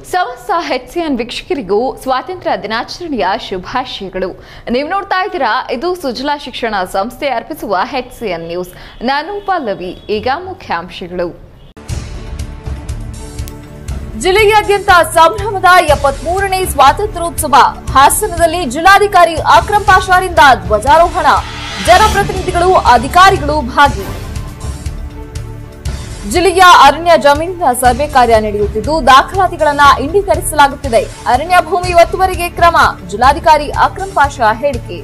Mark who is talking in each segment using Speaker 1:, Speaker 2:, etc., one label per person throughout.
Speaker 1: ಸಮಸ್ತ ಹೆಚ್ಸಿಎನ್ ವೀಕ್ಷಕರಿಗೂ ಸ್ವಾತಂತ್ರ್ಯ ದಿನಾಚರಣೆಯ ಶುಭಾಶಯಗಳು ನೀವು ನೋಡ್ತಾ ಇದ್ದೀರಾ ಇದು ಸುಜಲಾ ಶಿಕ್ಷಣ ಸಂಸ್ಥೆ ಅರ್ಪಿಸುವ ಹೆಚ್ಸಿಎನ್ ನ್ಯೂಸ್ ನಾನು ಪಲ್ಲವಿ ಈಗ ಮುಖ್ಯಾಂಶಗಳು
Speaker 2: ಜಿಲ್ಲೆಯಾದ್ಯಂತ ಸಂಭ್ರಮದ ಎಪ್ಪತ್ಮೂರನೇ ಸ್ವಾತಂತ್ರ್ಯೋತ್ಸವ ಹಾಸನದಲ್ಲಿ ಜಿಲ್ಲಾಧಿಕಾರಿ ಅಕ್ರಮ್ ಪಾಷಾರಿಂದ ಧ್ವಜಾರೋಹಣ ಜನಪ್ರತಿನಿಧಿಗಳು ಅಧಿಕಾರಿಗಳು ಭಾಗಿ ಜಿಲ್ಲೆಯ ಅರಣ್ಯ ಜಮೀನಿನ ಸರ್ವೆ ಕಾರ್ಯ ನಡೆಯುತ್ತಿದ್ದು ದಾಖಲಾತಿಗಳನ್ನ ಇಂಡೀಕರಿಸಲಾಗುತ್ತಿದೆ ಅರಣ್ಯ ಭೂಮಿ ಒತ್ತುವರಿಗೆ ಕ್ರಮ ಜಿಲ್ಲಾಧಿಕಾರಿ ಅಕ್ರಮ್ ಪಾಷಾ ಹೇಳಿಕೆ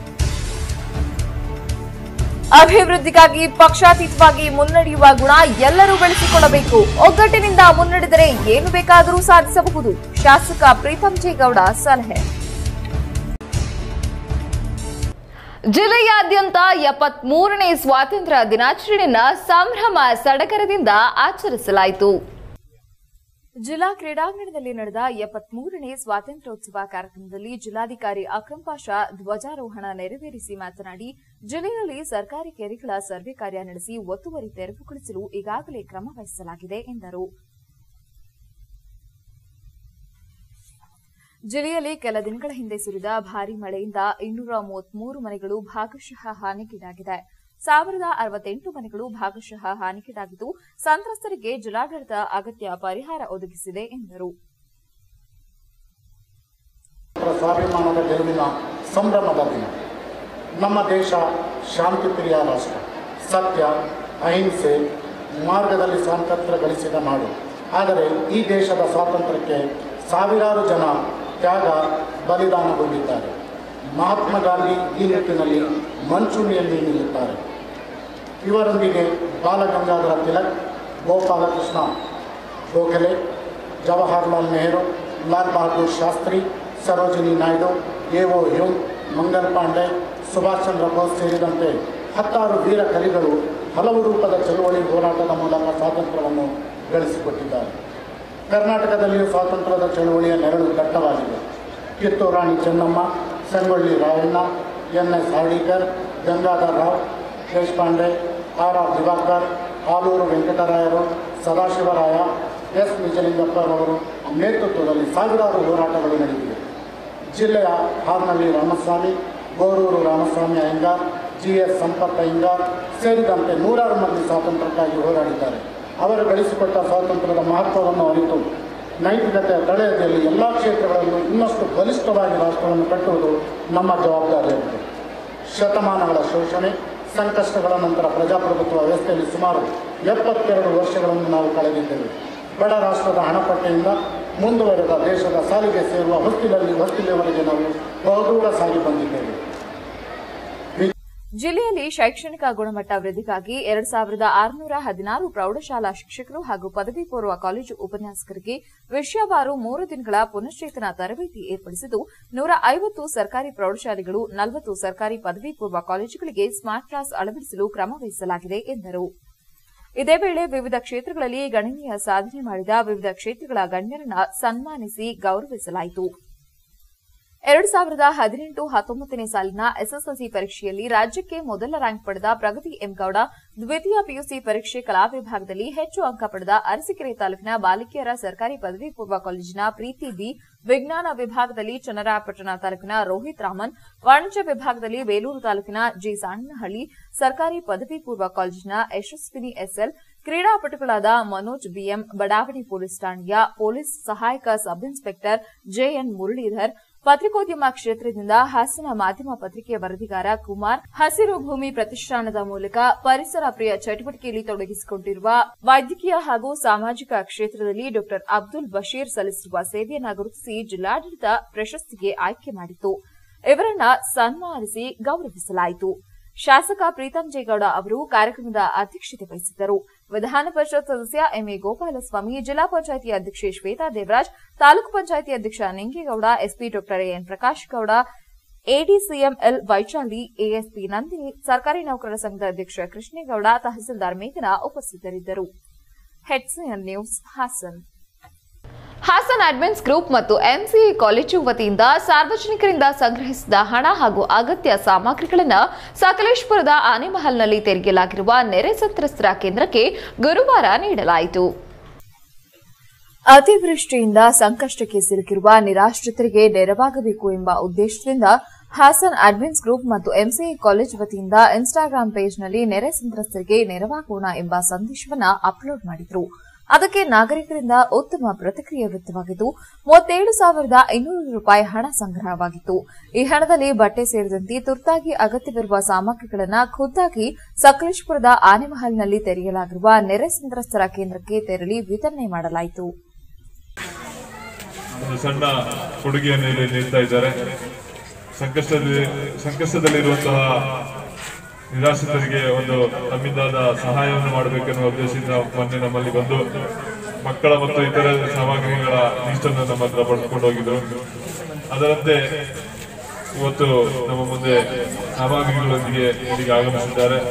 Speaker 2: ಅಭಿವೃದ್ಧಿಗಾಗಿ ಪಕ್ಷಾತೀತವಾಗಿ ಮುನ್ನಡೆಯುವ ಗುಣ ಎಲ್ಲರೂ ಬೆಳೆಸಿಕೊಳ್ಳಬೇಕು ಒಗ್ಗಟ್ಟಿನಿಂದ ಮುನ್ನಡೆದರೆ ಏನು ಬೇಕಾದರೂ ಸಾಧಿಸಬಹುದು ಶಾಸಕ ಪ್ರೀತಂ ಜೇಗೌಡ ಸಲಹೆ
Speaker 1: ಜಿಲ್ಲೆಯಾದ್ಯಂತ ಎಪ್ಪತ್ ಮೂರನೇ ಸ್ವಾತಂತ್ರ್ಯ ದಿನಾಚರಣೆಯನ್ನ ಸಂಭ್ರಮ ಸಡಗರದಿಂದ ಆಚರಿಸಲಾಯಿತು
Speaker 2: ಜಿಲ್ಲಾ ಕ್ರೀಡಾಂಗಣದಲ್ಲಿ ನಡೆದ ಎಪ್ಪತ್ಮೂರನೇ ಸ್ವಾತಂತ್ರ್ಯೋತ್ಸವ ಕಾರ್ಯಕ್ರಮದಲ್ಲಿ ಜಿಲ್ಲಾಧಿಕಾರಿ ಅಕ್ರಮ್ ಪಾಷಾ ಧ್ವಜಾರೋಹಣ ನೆರವೇರಿಸಿ ಮಾತನಾಡಿ ಜಿಲ್ಲೆಯಲ್ಲಿ ಸರ್ಕಾರಿ ಕೆರೆಗಳ ಸರ್ವೆ ಕಾರ್ಯ ನಡೆಸಿ ಒತ್ತುವರಿ ತೆರವುಗೊಳಿಸಲು ಈಗಾಗಲೇ ಕ್ರಮ ವಹಿಸಲಾಗಿದೆ ಎಂದರು ಜಿಲ್ಲೆಯಲ್ಲಿ ಕೆಲ ದಿನಗಳ ಹಿಂದೆ ಸುರಿದ ಭಾರೀ ಮಳೆಯಿಂದ ಇನ್ನೂರ ಮೂವತ್ಮೂರು ಮನೆಗಳು ಭಾಗಶಃ ಹಾನಿಗೀಡಾಗಿದೆ ಸಾವಿರದ ಅರವತ್ತೆಂಟು ಮನೆಗಳು ಭಾಗಶಃ ಹಾನಿಗೀಡಾಗಿದ್ದು ಸಂತ್ರಸ್ತರಿಗೆ ಜಿಲ್ಲಾಡಳಿತ ಅಗತ್ಯ ಪರಿಹಾರ ಒದಗಿಸಿದೆ ಎಂದರು
Speaker 3: ಸ್ವಾಭಿಮಾನದ ಗೆಲುವಿನ ಸಂಭ್ರಮದ ದಿನ ನಮ್ಮ ದೇಶ ಶಾಂತಿಪ್ರಿಯ ರಾಷ್ಟ್ರ ಸತ್ಯ ಅಹಿಂಸೆ ಮಾರ್ಗದಲ್ಲಿ ಸ್ವಾತಂತ್ರ್ಯ ಗಳಿಸಿದ ನಾಡು ಆದರೆ ಈ ದೇಶದ ಸ್ವಾತಂತ್ರ್ಯಕ್ಕೆ ಸಾವಿರಾರು ಜನ ತ್ಯಾಗ ಬಲಿದಾನಗೊಂಡಿದ್ದಾರೆ ಮಹಾತ್ಮ ಗಾಂಧಿ ಈ ನಿಟ್ಟಿನಲ್ಲಿ ಮಂಚೂಣಿಯಲ್ಲಿ ನಿಲ್ಲುತ್ತಾರೆ ಇವರೊಂದಿಗೆ Balagangadhara Tilak Gopalakrishna Gokhale Jawaharlal Nehru Lal Bahadur Shastri Sarojini Naidu A O Hume Mangal Pandey Subhash Chandra Bose ಸೇರಿದಂತೆ ಹತ್ತಾರು ವೀರ ಕಲಿಗಳು ಹಲವು ರೂಪದ ಚಳುವಳಿ ಹೋರಾಟದ ಮೂಲಕ ಸ್ವಾತಂತ್ರ್ಯವನ್ನು ಗಳಿಸಿಕೊಟ್ಟಿದ್ದಾರೆ ಕರ್ನಾಟಕದಲ್ಲಿಯೂ ಸ್ವಾತಂತ್ರ್ಯದ ಚಳುವಳಿಯ ನೆರಳು ದಟ್ಟವಾಗಿದೆ Kittur Rani Chennamma Sangolli Rayanna N S Hardikar Gangadhar Rao Deshpande R R Diwakar Aluru ವೆಂಕಟರಾಯರು ಸದಾಶಿವರಾಯ ಎಸ್ ನಿಜಲಿಂಗಪ್ಪರವರು ನೇತೃತ್ವದಲ್ಲಿ ಸಾವಿರಾರು ಹೋರಾಟಗಳು ನಡೆದಿವೆ ಜಿಲ್ಲೆಯ ಹಾರ್ನಳ್ಳಿ ರಾಮಸ್ವಾಮಿ ಗೋರೂರು ರಾಮಸ್ವಾಮಿ ಅಯ್ಯಂಗಾರ್ ಜಿ ಎಸ್ ಸಂಪತ್ ಅಯ್ಯಂಗಾರ್ ಸೇರಿದಂತೆ ನೂರಾರು ಮಂದಿ ಸ್ವಾತಂತ್ರ್ಯಕ್ಕಾಗಿ ಹೋರಾಡಿದ್ದಾರೆ ಅವರು ಗಳಿಸಿಕೊಟ್ಟ ಸ್ವಾತಂತ್ರ್ಯದ ಮಹತ್ವವನ್ನು ಅರಿತು ನೈತಿಕತೆಯ ತಳೆಯದಲ್ಲಿ ಎಲ್ಲ ಕ್ಷೇತ್ರಗಳಲ್ಲೂ ಇನ್ನಷ್ಟು ಬಲಿಷ್ಠವಾಗಿ ರಾಷ್ಟ್ರವನ್ನು ಕಟ್ಟುವುದು ನಮ್ಮ ಜವಾಬ್ದಾರಿಯಾಗಿದೆ ಶತಮಾನಗಳ ಶೋಷಣೆ ಸಂಕಷ್ಟಗಳ ನಂತರ ಪ್ರಜಾಪ್ರಭುತ್ವ ವ್ಯವಸ್ಥೆಯಲ್ಲಿ ಸುಮಾರು ಎಪ್ಪತ್ತೆರಡು ವರ್ಷಗಳನ್ನು ನಾವು ಕಳೆದಿದ್ದೇವೆ ಬಡ ರಾಷ್ಟ್ರದ ಹಣಪಟ್ಟಿಯಿಂದ ಮುಂದುವರೆದ ದೇಶದ ಸಾಲಿಗೆ ಸೇರುವ ಹೊಸ್ತಿಲಲ್ಲಿ ಹೊಸ್ತಿಲವರೆಗೆ ನಾವು ಬಹುದೂರ ಸಾಗಿ ಬಂದಿದ್ದೇವೆ
Speaker 2: ಜಿಲ್ಲೆಯಲ್ಲಿ ಶೈಕ್ಷಣಿಕ ಗುಣಮಟ್ಟ ವೃದ್ಧಿಗಾಗಿ ಎರಡ್ ಸಾವಿರದ ಆರುನೂರ ಹದಿನಾರು ಪ್ರೌಢಶಾಲಾ ಶಿಕ್ಷಕರು ಹಾಗೂ ಪದವಿ ಪೂರ್ವ ಕಾಲೇಜು ಉಪನ್ಯಾಸಕರಿಗೆ ವಿಷಯವಾರು ಮೂರು ದಿನಗಳ ಪುನಶ್ಚೇತನ ತರಬೇತಿ ಏರ್ಪಡಿಸಿದ್ದು ನೂರ ಐವತ್ತು ಸರ್ಕಾರಿ ಪ್ರೌಢಶಾಲೆಗಳು ನಲವತ್ತು ಸರ್ಕಾರಿ ಪದವಿ ಪೂರ್ವ ಕಾಲೇಜುಗಳಿಗೆ ಸ್ಮಾರ್ಟ್ ಕ್ಲಾಸ್ ಅಳವಡಿಸಲು ಕ್ರಮ ವಹಿಸಲಾಗಿದೆ ಎಂದರು ಇದೇ ವೇಳೆ ವಿವಿಧ ಕ್ಷೇತ್ರಗಳಲ್ಲಿ ಗಣನೀಯ ಸಾಧನೆ ಮಾಡಿದ ವಿವಿಧ ಕ್ಷೇತ್ರಗಳ ಗಣ್ಯರನ್ನ ಸನ್ಮಾನಿಸಿ ಗೌರವಿಸಲಾಯಿತು ಎರಡು ಸಾವಿರದ ಹದಿನೆಂಟು ಹತ್ತೊಂಬತ್ತನೇ ಸಾಲಿನ ಎಸ್ಎಸ್ಎಲ್ಸಿ ಪರೀಕ್ಷೆಯಲ್ಲಿ ರಾಜ್ಯಕ್ಕೆ ಮೊದಲ ರ್ಯಾಂಕ್ ಪಡೆದ ಪ್ರಗತಿ ಎಂಗೌಡ ದ್ವಿತೀಯ ಪಿಯುಸಿ ಪರೀಕ್ಷೆ ಕಲಾ ವಿಭಾಗದಲ್ಲಿ ಹೆಚ್ಚು ಅಂಕ ಪಡೆದ ಅರಸೀಕೆರೆ ತಾಲೂಕಿನ ಬಾಲಿಕೆಯರ ಸರ್ಕಾರಿ ಪದವಿ ಪೂರ್ವ ಕಾಲೇಜಿನ ಪ್ರೀತಿ ಬಿ ವಿಜ್ಞಾನ ವಿಭಾಗದಲ್ಲಿ ಚನ್ನರಾಯಪಟ್ಟಣ ತಾಲೂಕಿನ ರೋಹಿತ್ ರಾಮನ್ ವಾಣಿಜ್ಯ ವಿಭಾಗದಲ್ಲಿ ಬೇಲೂರು ತಾಲೂಕಿನ ಜಿ ಸಾಣನಹಳ್ಳಿ ಸರ್ಕಾರಿ ಪದವಿ ಪೂರ್ವ ಕಾಲೇಜಿನ ಯಶಸ್ವಿನಿ ಎಸ್ಎಲ್ ಕ್ರೀಡಾಪಟುಗಳಾದ ಮನೋಜ್ ಬಿಎಂ ಬಡಾವಣೆ ಪೊಲೀಸ್ ಠಾಣೆಯ ಪೊಲೀಸ್ ಸಹಾಯಕ ಸಬ್ ಇನ್ಸ್ಪೆಕ್ಟರ್ ಜೆಎನ್ ಮುರಳೀಧರ್ ಪತ್ರಿಕೋದ್ಯಮ ಕ್ಷೇತ್ರದಿಂದ ಹಾಸನ ಮಾಧ್ಯಮ ಪತ್ರಿಕೆಯ ವರದಿಗಾರ ಕುಮಾರ್ ಹಸಿರು ಭೂಮಿ ಪ್ರತಿಷ್ಠಾನದ ಮೂಲಕ ಪರಿಸರ ಪ್ರಿಯ ಚಟುವಟಿಕೆಯಲ್ಲಿ ತೊಡಗಿಸಿಕೊಂಡಿರುವ ವೈದ್ಯಕೀಯ ಹಾಗೂ ಸಾಮಾಜಿಕ ಕ್ಷೇತ್ರದಲ್ಲಿ ಡಾ ಅಬ್ದುಲ್ ಬಶೀರ್ ಸಲ್ಲಿಸಿರುವ ಸೇವೆಯನ್ನು ಗುರುತಿಸಿ ಜಿಲ್ಲಾಡಳಿತ ಪ್ರಶಸ್ತಿಗೆ ಆಯ್ಕೆ ಮಾಡಿತ್ತು ಇವರನ್ನ ಸನ್ಮಾನಿಸಿ ಗೌರವಿಸಲಾಯಿತು ಶಾಸಕ ಪ್ರೀತಂ ಜೇಗೌಡ ಅವರು ಕಾರ್ಯಕ್ರಮದ ಅಧ್ಯಕ್ಷತೆ ವಹಿಸಿದ್ದರು ವಿಧಾನ ಪರಿಷತ್ ಸದಸ್ಯ ಎಂಎ ಗೋಪಾಲಸ್ವಾಮಿ ಜಿಲ್ಲಾ ಪಂಚಾಯಿತಿ ಅಧ್ಯಕ್ಷೆ ಶ್ವೇತಾ ದೇವರಾಜ್ ತಾಲೂಕು ಪಂಚಾಯಿತಿ ಅಧ್ಯಕ್ಷ ನಿಂಗೇಗೌಡ ಎಸ್ಪಿ ಡಾ N Prakash Gowda ADCML Vaishali ASP Nandini ಸರ್ಕಾರಿ ನೌಕರರ ಸಂಘದ ಅಧ್ಯಕ್ಷ ಕೃಷ್ಣೇಗೌಡ ತಹಸೀಲ್ದಾರ್ ಮೇಘನಾ ಉಪಸ್ಥಿತರಿದ್ದರು HCN news Hassan
Speaker 1: Hassan admins group ಮತ್ತು ಎಂಸಿಎ ಕಾಲೇಜು ವತಿಯಿಂದ ಸಾರ್ವಜನಿಕರಿಂದ ಸಂಗ್ರಹಿಸಿದ ಹಣ ಹಾಗೂ ಅಗತ್ಯ ಸಾಮಗ್ರಿಗಳನ್ನು ಸಕಲೇಶ್ಪುರದ ಆನೆಮಹಲ್ನಲ್ಲಿ ತೆರೆಯಲಾಗಿರುವ ನೆರೆ ಸಂತ್ರಸ್ತರ ಕೇಂದ್ರಕ್ಕೆ ಗುರುವಾರ ನೀಡಲಾಯಿತು
Speaker 2: ಅತಿವೃಷ್ಟಿಯಿಂದ ಸಂಕಷ್ಟಕ್ಕೆ ಸಿಲುಕಿರುವ ನಿರಾಶ್ರಿತರಿಗೆ ನೆರವಾಗಬೇಕು ಎಂಬ ಉದ್ದೇಶದಿಂದ ಹಾಸನ್ ಅಡ್ಮಿನ್ಸ್ ಗ್ರೂಪ್ ಮತ್ತು ಎಂಸಿಎ ಕಾಲೇಜ್ ವತಿಯಿಂದ ಇನ್ಸ್ಟಾಗ್ರಾಂ ಪೇಜ್ನಲ್ಲಿ ನೆರೆ ಸಂತ್ರಸ್ತರಿಗೆ ನೆರವಾಗೋಣ ಎಂಬ ಸಂದೇಶವನ್ನು ಅಪ್ಲೋಡ್ ಮಾಡಿದರು ಅದಕ್ಕೆ ನಾಗರಿಕರಿಂದ ಉತ್ತಮ ಪ್ರತಿಕ್ರಿಯೆ ವ್ಯಕ್ತವಾಗಿದ್ದು ಮೂವತ್ತೇಳು ಸಾವಿರದ ಇನ್ನೂರು ರೂಪಾಯಿ ಹಣ ಸಂಗ್ರಹವಾಗಿತ್ತು ಈ ಹಣದಲ್ಲಿ ಬಟ್ಟೆ ಸೇರಿದಂತೆ ತುರ್ತಾಗಿ ಅಗತ್ಯವಿರುವ ಸಾಮಗ್ರಿಗಳನ್ನು ಖುದ್ದಾಗಿ ಸಕಲೇಶಪುರದ ಆನೆಮಹಲ್ನಲ್ಲಿ ತೆರೆಯಲಾಗಿರುವ ನೆರೆ ಸಂತ್ರಸ್ತರ ಕೇಂದ್ರಕ್ಕೆ ತೆರಳಿ ವಿತರಣೆ ಮಾಡಲಾಯಿತು
Speaker 4: ಒಂದು ಸಣ್ಣ ಕೊಡುಗೆಯನ್ನು ಇಲ್ಲಿ ನೀಡ್ತಾ ಇದ್ದಾರೆ ಸಂಕಷ್ಟದಲ್ಲಿ ಸಂಕಷ್ಟದಲ್ಲಿರುವಂತಹ ನಿರಾಶ್ರಿತರಿಗೆ ಒಂದು ನಮ್ಮಿಂದಾದ ಸಹಾಯವನ್ನು ಮಾಡಬೇಕೆನ್ನುವ ಉದ್ದೇಶದಿಂದ ಮೊನ್ನೆ ನಮ್ಮಲ್ಲಿ ಬಂದು ಮಕ್ಕಳ ಮತ್ತು ಇತರ ಸಾಮಗ್ರಿಗಳ ಲೀಸ್ಟನ್ನು ನಮ್ಮ ಹತ್ರ ಪಡೆದುಕೊಂಡು ಹೋಗಿದ್ರು ಅದರಂತೆ ಇವತ್ತು ನಮ್ಮ ಮುಂದೆ ಸಾಮಗ್ರಿಗಳೊಂದಿಗೆ ಇಲ್ಲಿಗೆ ಆಗಮಿಸಿದ್ದಾರೆ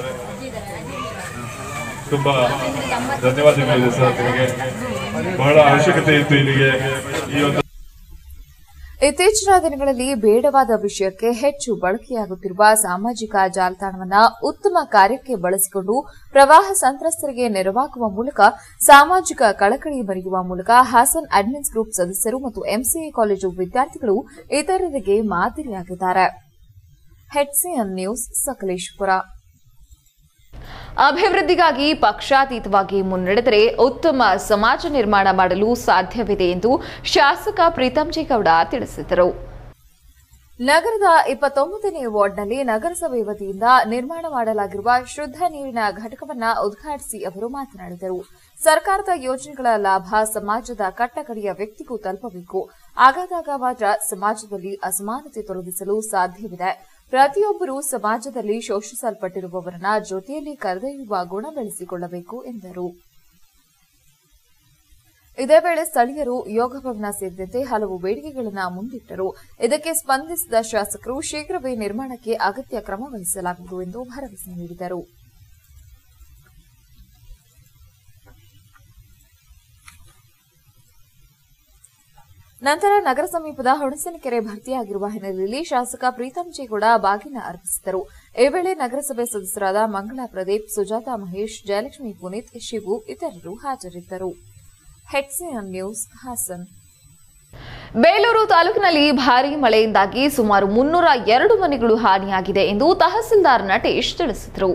Speaker 4: ತುಂಬಾ ಧನ್ಯವಾದಗಳಿದೆ ಸರ್ ನಿಮಗೆ ಬಹಳ ಅವಶ್ಯಕತೆ ಇತ್ತು ಇಲ್ಲಿಗೆ ಈ ಒಂದು
Speaker 2: ಇತ್ತೀಚಿನ ದಿನಗಳಲ್ಲಿ ಬೇಡವಾದ ವಿಷಯಕ್ಕೆ ಹೆಚ್ಚು ಬಳಕೆಯಾಗುತ್ತಿರುವ ಸಾಮಾಜಿಕ ಜಾಲತಾಣವನ್ನ ಉತ್ತಮ ಕಾರ್ಯಕ್ಕೆ ಬಳಸಿಕೊಂಡು ಪ್ರವಾಹ ಸಂತ್ರಸ್ತರಿಗೆ ನೆರವಾಗುವ ಮೂಲಕ ಸಾಮಾಜಿಕ ಕಳಕಳಿ ಬರೆಯುವ ಮೂಲಕ ಹಾಸನ್ ಅಡ್ಮಿನ್ಸ್ ಗ್ರೂಪ್ ಸದಸ್ಯರು ಮತ್ತು ಎಂಸಿಎ ಕಾಲೇಜು ವಿದ್ಯಾರ್ಥಿಗಳು ಇತರರಿಗೆ ಮಾದರಿಯಾಗಿದ್ದಾರೆ ಹೆಚ್ಸಿಎನ್ ನ್ಯೂಸ್ ಸಕಲೇಶಪುರ
Speaker 1: ಅಭಿವೃದ್ಧಿಗಾಗಿ ಪಕ್ಷಾತೀತವಾಗಿ ಮುನ್ನಡೆದರೆ ಉತ್ತಮ ಸಮಾಜ ನಿರ್ಮಾಣ ಮಾಡಲು ಸಾಧ್ಯವಿದೆ ಎಂದು ಶಾಸಕ ಪ್ರೀತಂ ಜೇಗೌಡ ತಿಳಿಸಿದರು
Speaker 2: ನಗರದ ಇಪ್ಪತ್ತೊಂಬತ್ತನೇ ವಾರ್ಡ್ನಲ್ಲಿ ನಗರಸಭೆ ವತಿಯಿಂದ ನಿರ್ಮಾಣ ಮಾಡಲಾಗಿರುವ ಶುದ್ಧ ನೀರಿನ ಘಟಕವನ್ನ ಉದ್ಘಾಟಿಸಿ ಅವರು ಮಾತನಾಡಿದರು ಸರ್ಕಾರದ ಯೋಜನೆಗಳ ಲಾಭ ಸಮಾಜದ ಕಟ್ಟಕಡೆಯ ವ್ಯಕ್ತಿಗೂ ತಲುಪಬೇಕು ಆಗಾದಾಗ ಮಾತ್ರ ಸಮಾಜದಲ್ಲಿ ಅಸಮಾನತೆ ತೊಲಗಿಸಲು ಸಾಧ್ಯವಿದೆ ಪ್ರತಿಯೊಬ್ಬರೂ ಸಮಾಜದಲ್ಲಿ ಶೋಷಿಸಲ್ಪಟ್ಟಿರುವವರನ್ನ ಜೊತೆಯಲ್ಲಿ ಕರೆದೊಯ್ಯುವ ಗುಣ ಬೆಳೆಸಿಕೊಳ್ಳಬೇಕು ಎಂದರು ಇದೇ ವೇಳೆ ಸ್ಥಳೀಯರು ಯೋಗ ಭವನ ಸೇರಿದಂತೆ ಹಲವು ಬೇಡಿಕೆಗಳನ್ನು ಮುಂದಿಟ್ಟರು ಇದಕ್ಕೆ ಸ್ಪಂದಿಸಿದ ಶಾಸಕರು ಶೀಘ್ರವೇ ನಿರ್ಮಾಣಕ್ಕೆ ಅಗತ್ಯ ಕ್ರಮ ವಹಿಸಲಾಗುವುದು ಎಂದು ಭರವಸೆ ನೀಡಿದರು ನಂತರ ನಗರ ಸಮೀಪದ ಹುಣಸನಕೆರೆ ಭರ್ತಿಯಾಗಿರುವ ಹಿನ್ನೆಲೆಯಲ್ಲಿ ಶಾಸಕ ಪ್ರೀತಂ ಜೇಗೌಡ ಬಾಗಿನ ಅರ್ಪಿಸಿದರು ಈ ವೇಳೆ ನಗರಸಭೆ ಸದಸ್ಯರಾದ ಮಂಗಳಾ ಪ್ರದೀಪ್ ಸುಜಾತಾ ಮಹೇಶ್ ಜಯಲಕ್ಷ್ಮಿ ಪುನೀತ್ ಶಿವು ಇತರರು ಹಾಜರಿದ್ದರು ಹೆಚ್ಸಿಎನ್ ನ್ಯೂಸ್ ಹಾಸನ್
Speaker 1: ಬೇಲೂರು ತಾಲೂಕಿನಲ್ಲಿ ಭಾರೀ ಮಳೆಯಿಂದಾಗಿ ಸುಮಾರು ಮುನ್ನೂರ ಎರಡು ಮನೆಗಳು ಹಾನಿಯಾಗಿದೆ ಎಂದು ತಹಸೀಲ್ದಾರ್ ನಟೇಶ್ ತಿಳಿಸಿದರು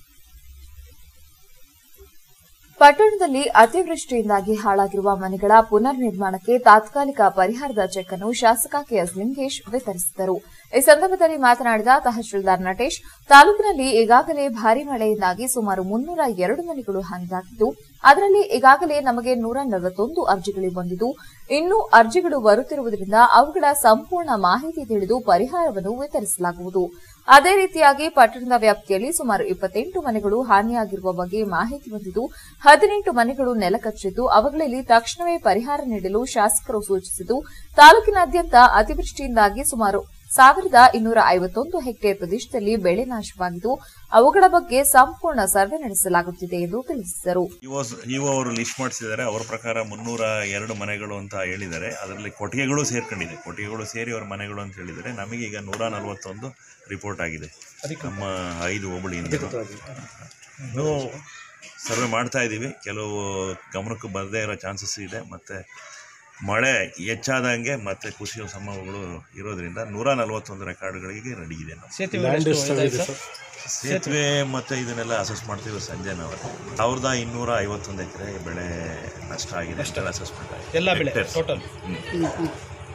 Speaker 2: ಪಟ್ಟಣದಲ್ಲಿ ಅತಿವೃಷ್ಟಿಯಿಂದಾಗಿ ಹಾಳಾಗಿರುವ ಮನೆಗಳ ಪುನರ್ ನಿರ್ಮಾಣಕ್ಕೆ ತಾತ್ಕಾಲಿಕ ಪರಿಹಾರದ ಚೆಕ್ ಅನ್ನು ಶಾಸಕ ಕೆಎಸ್ ಲಿಂಗೇಶ್ ವಿತರಿಸಿದರು ಈ ಸಂದರ್ಭದಲ್ಲಿ ಮಾತನಾಡಿದ ತಹಶೀಲ್ದಾರ್ ನಟೇಶ್ ತಾಲೂಕಿನಲ್ಲಿ ಈಗಾಗಲೇ ಭಾರೀ ಮಳೆಯಿಂದಾಗಿ ಸುಮಾರು ಮುನ್ನೂರ ಎರಡು ಮನೆಗಳು ಹಾನಿಯಾಗಿದ್ದು ಅದರಲ್ಲಿ ಈಗಾಗಲೇ ನಮಗೆ ನೂರ ನಲವತ್ತೊಂದು ಅರ್ಜಿಗಳು ಬಂದಿದ್ದು ಇನ್ನೂ ಅರ್ಜಿಗಳು ಬರುತ್ತಿರುವುದರಿಂದ ಅವುಗಳ ಸಂಪೂರ್ಣ ಮಾಹಿತಿ ತಿಳಿದು ಪರಿಹಾರವನ್ನು ವಿತರಿಸಲಾಗುವುದು ಅದೇ ರೀತಿಯಾಗಿ ಪಟ್ಟಣದ ವ್ಯಾಪ್ತಿಯಲ್ಲಿ ಸುಮಾರು ಇಪ್ಪತ್ತೆಂಟು ಮನೆಗಳು ಹಾನಿಯಾಗಿರುವ ಬಗ್ಗೆ ಮಾಹಿತಿ ಬಂದಿದ್ದು ಹದಿನೆಂಟು ಮನೆಗಳು ನೆಲಕಚ್ಚಿದ್ದು ಅವುಗಳಲ್ಲಿ ತಕ್ಷಣವೇ ಪರಿಹಾರ ನೀಡಲು ಶಾಸಕರು ಸೂಚಿಸಿದ್ದು ತಾಲೂಕಿನಾದ್ಯಂತ ಅತಿವೃಷ್ಟಿಯಿಂದಾಗಿ ಸುಮಾರು ಸಾವಿರದ ಇನ್ನೂರ ಐವತ್ತೊಂದು ಹೆಕ್ಟೇರ್ ಪ್ರದೇಶದಲ್ಲಿ ಬೆಳೆ ನಾಶವಾಗಿದ್ದು ಅವುಗಳ ಬಗ್ಗೆ ಸಂಪೂರ್ಣ ಸರ್ವೆ ನಡೆಸಲಾಗುತ್ತಿದೆ ಎಂದು ತಿಳಿಸಿದರು
Speaker 5: ಇಒ ಇಒ ಅವರು ಲಿಸ್ಟ್ ಮಾಡಿಸಿದ್ದಾರೆ ಅವರ ಪ್ರಕಾರ ಮುನ್ನೂರ ಎರಡು ಮನೆಗಳು ಅಂತ ಹೇಳಿದ್ದಾರೆ ಅದರಲ್ಲಿ ಕೊಟ್ಟಿಗೆಗಳು ಸೇರ್ಕೊಂಡಿದೆ ಕೊಟ್ಟಿಗೆಗಳು ಸೇರಿ ಅವ್ರ ಮನೆಗಳು ಅಂತ ಹೇಳಿದ್ದಾರೆ ನಮಗೆ ಈಗ ನೂರ ನಲವತ್ತೊಂದು ರಿಪೋರ್ಟ್ ಆಗಿದೆ ನಮ್ಮ ಐದು ಹೋಬಳಿಯಿಂದ ಇನ್ನೂ ಸರ್ವೆ ಮಾಡ್ತಾ ಇದ್ದೀವಿ ಕೆಲವು ಗಮನಕ್ಕೆ ಬರದೇ ಇರೋ ಚಾನ್ಸಸ್ ಇದೆ ಮತ್ತು ಮಳೆ ಹೆಚ್ಚಾದಂಗೆ ಮತ್ತು ಕೃಷಿ ಸಂಭವಗಳು ಇರೋದ್ರಿಂದ ನೂರ ನಲವತ್ತೊಂದು ರೆಕಾರ್ಡ್ಗಳಿಗೆ ರೆಡಿ ಇದೆ ನಾವು ಸೇತುವೆ ಮತ್ತು ಇದನ್ನೆಲ್ಲ ಅಸೆಸ್ ಮಾಡ್ತೀವಿ ಸಂಜೆ ನಾವು ಸಾವಿರದ ಇನ್ನೂರ ಐವತ್ತೊಂದು ಎಕರೆ ಬೆಳೆ ನಷ್ಟ ಆಗಿದೆ ಅಸೆಸ್ಮೆಂಟ್ ಆಗಿದೆ
Speaker 6: ಎಲ್ಲ ಬೆಳೆ
Speaker 5: Hectares.
Speaker 6: ಟೋಟಲ್
Speaker 5: ಹ್ಮ್.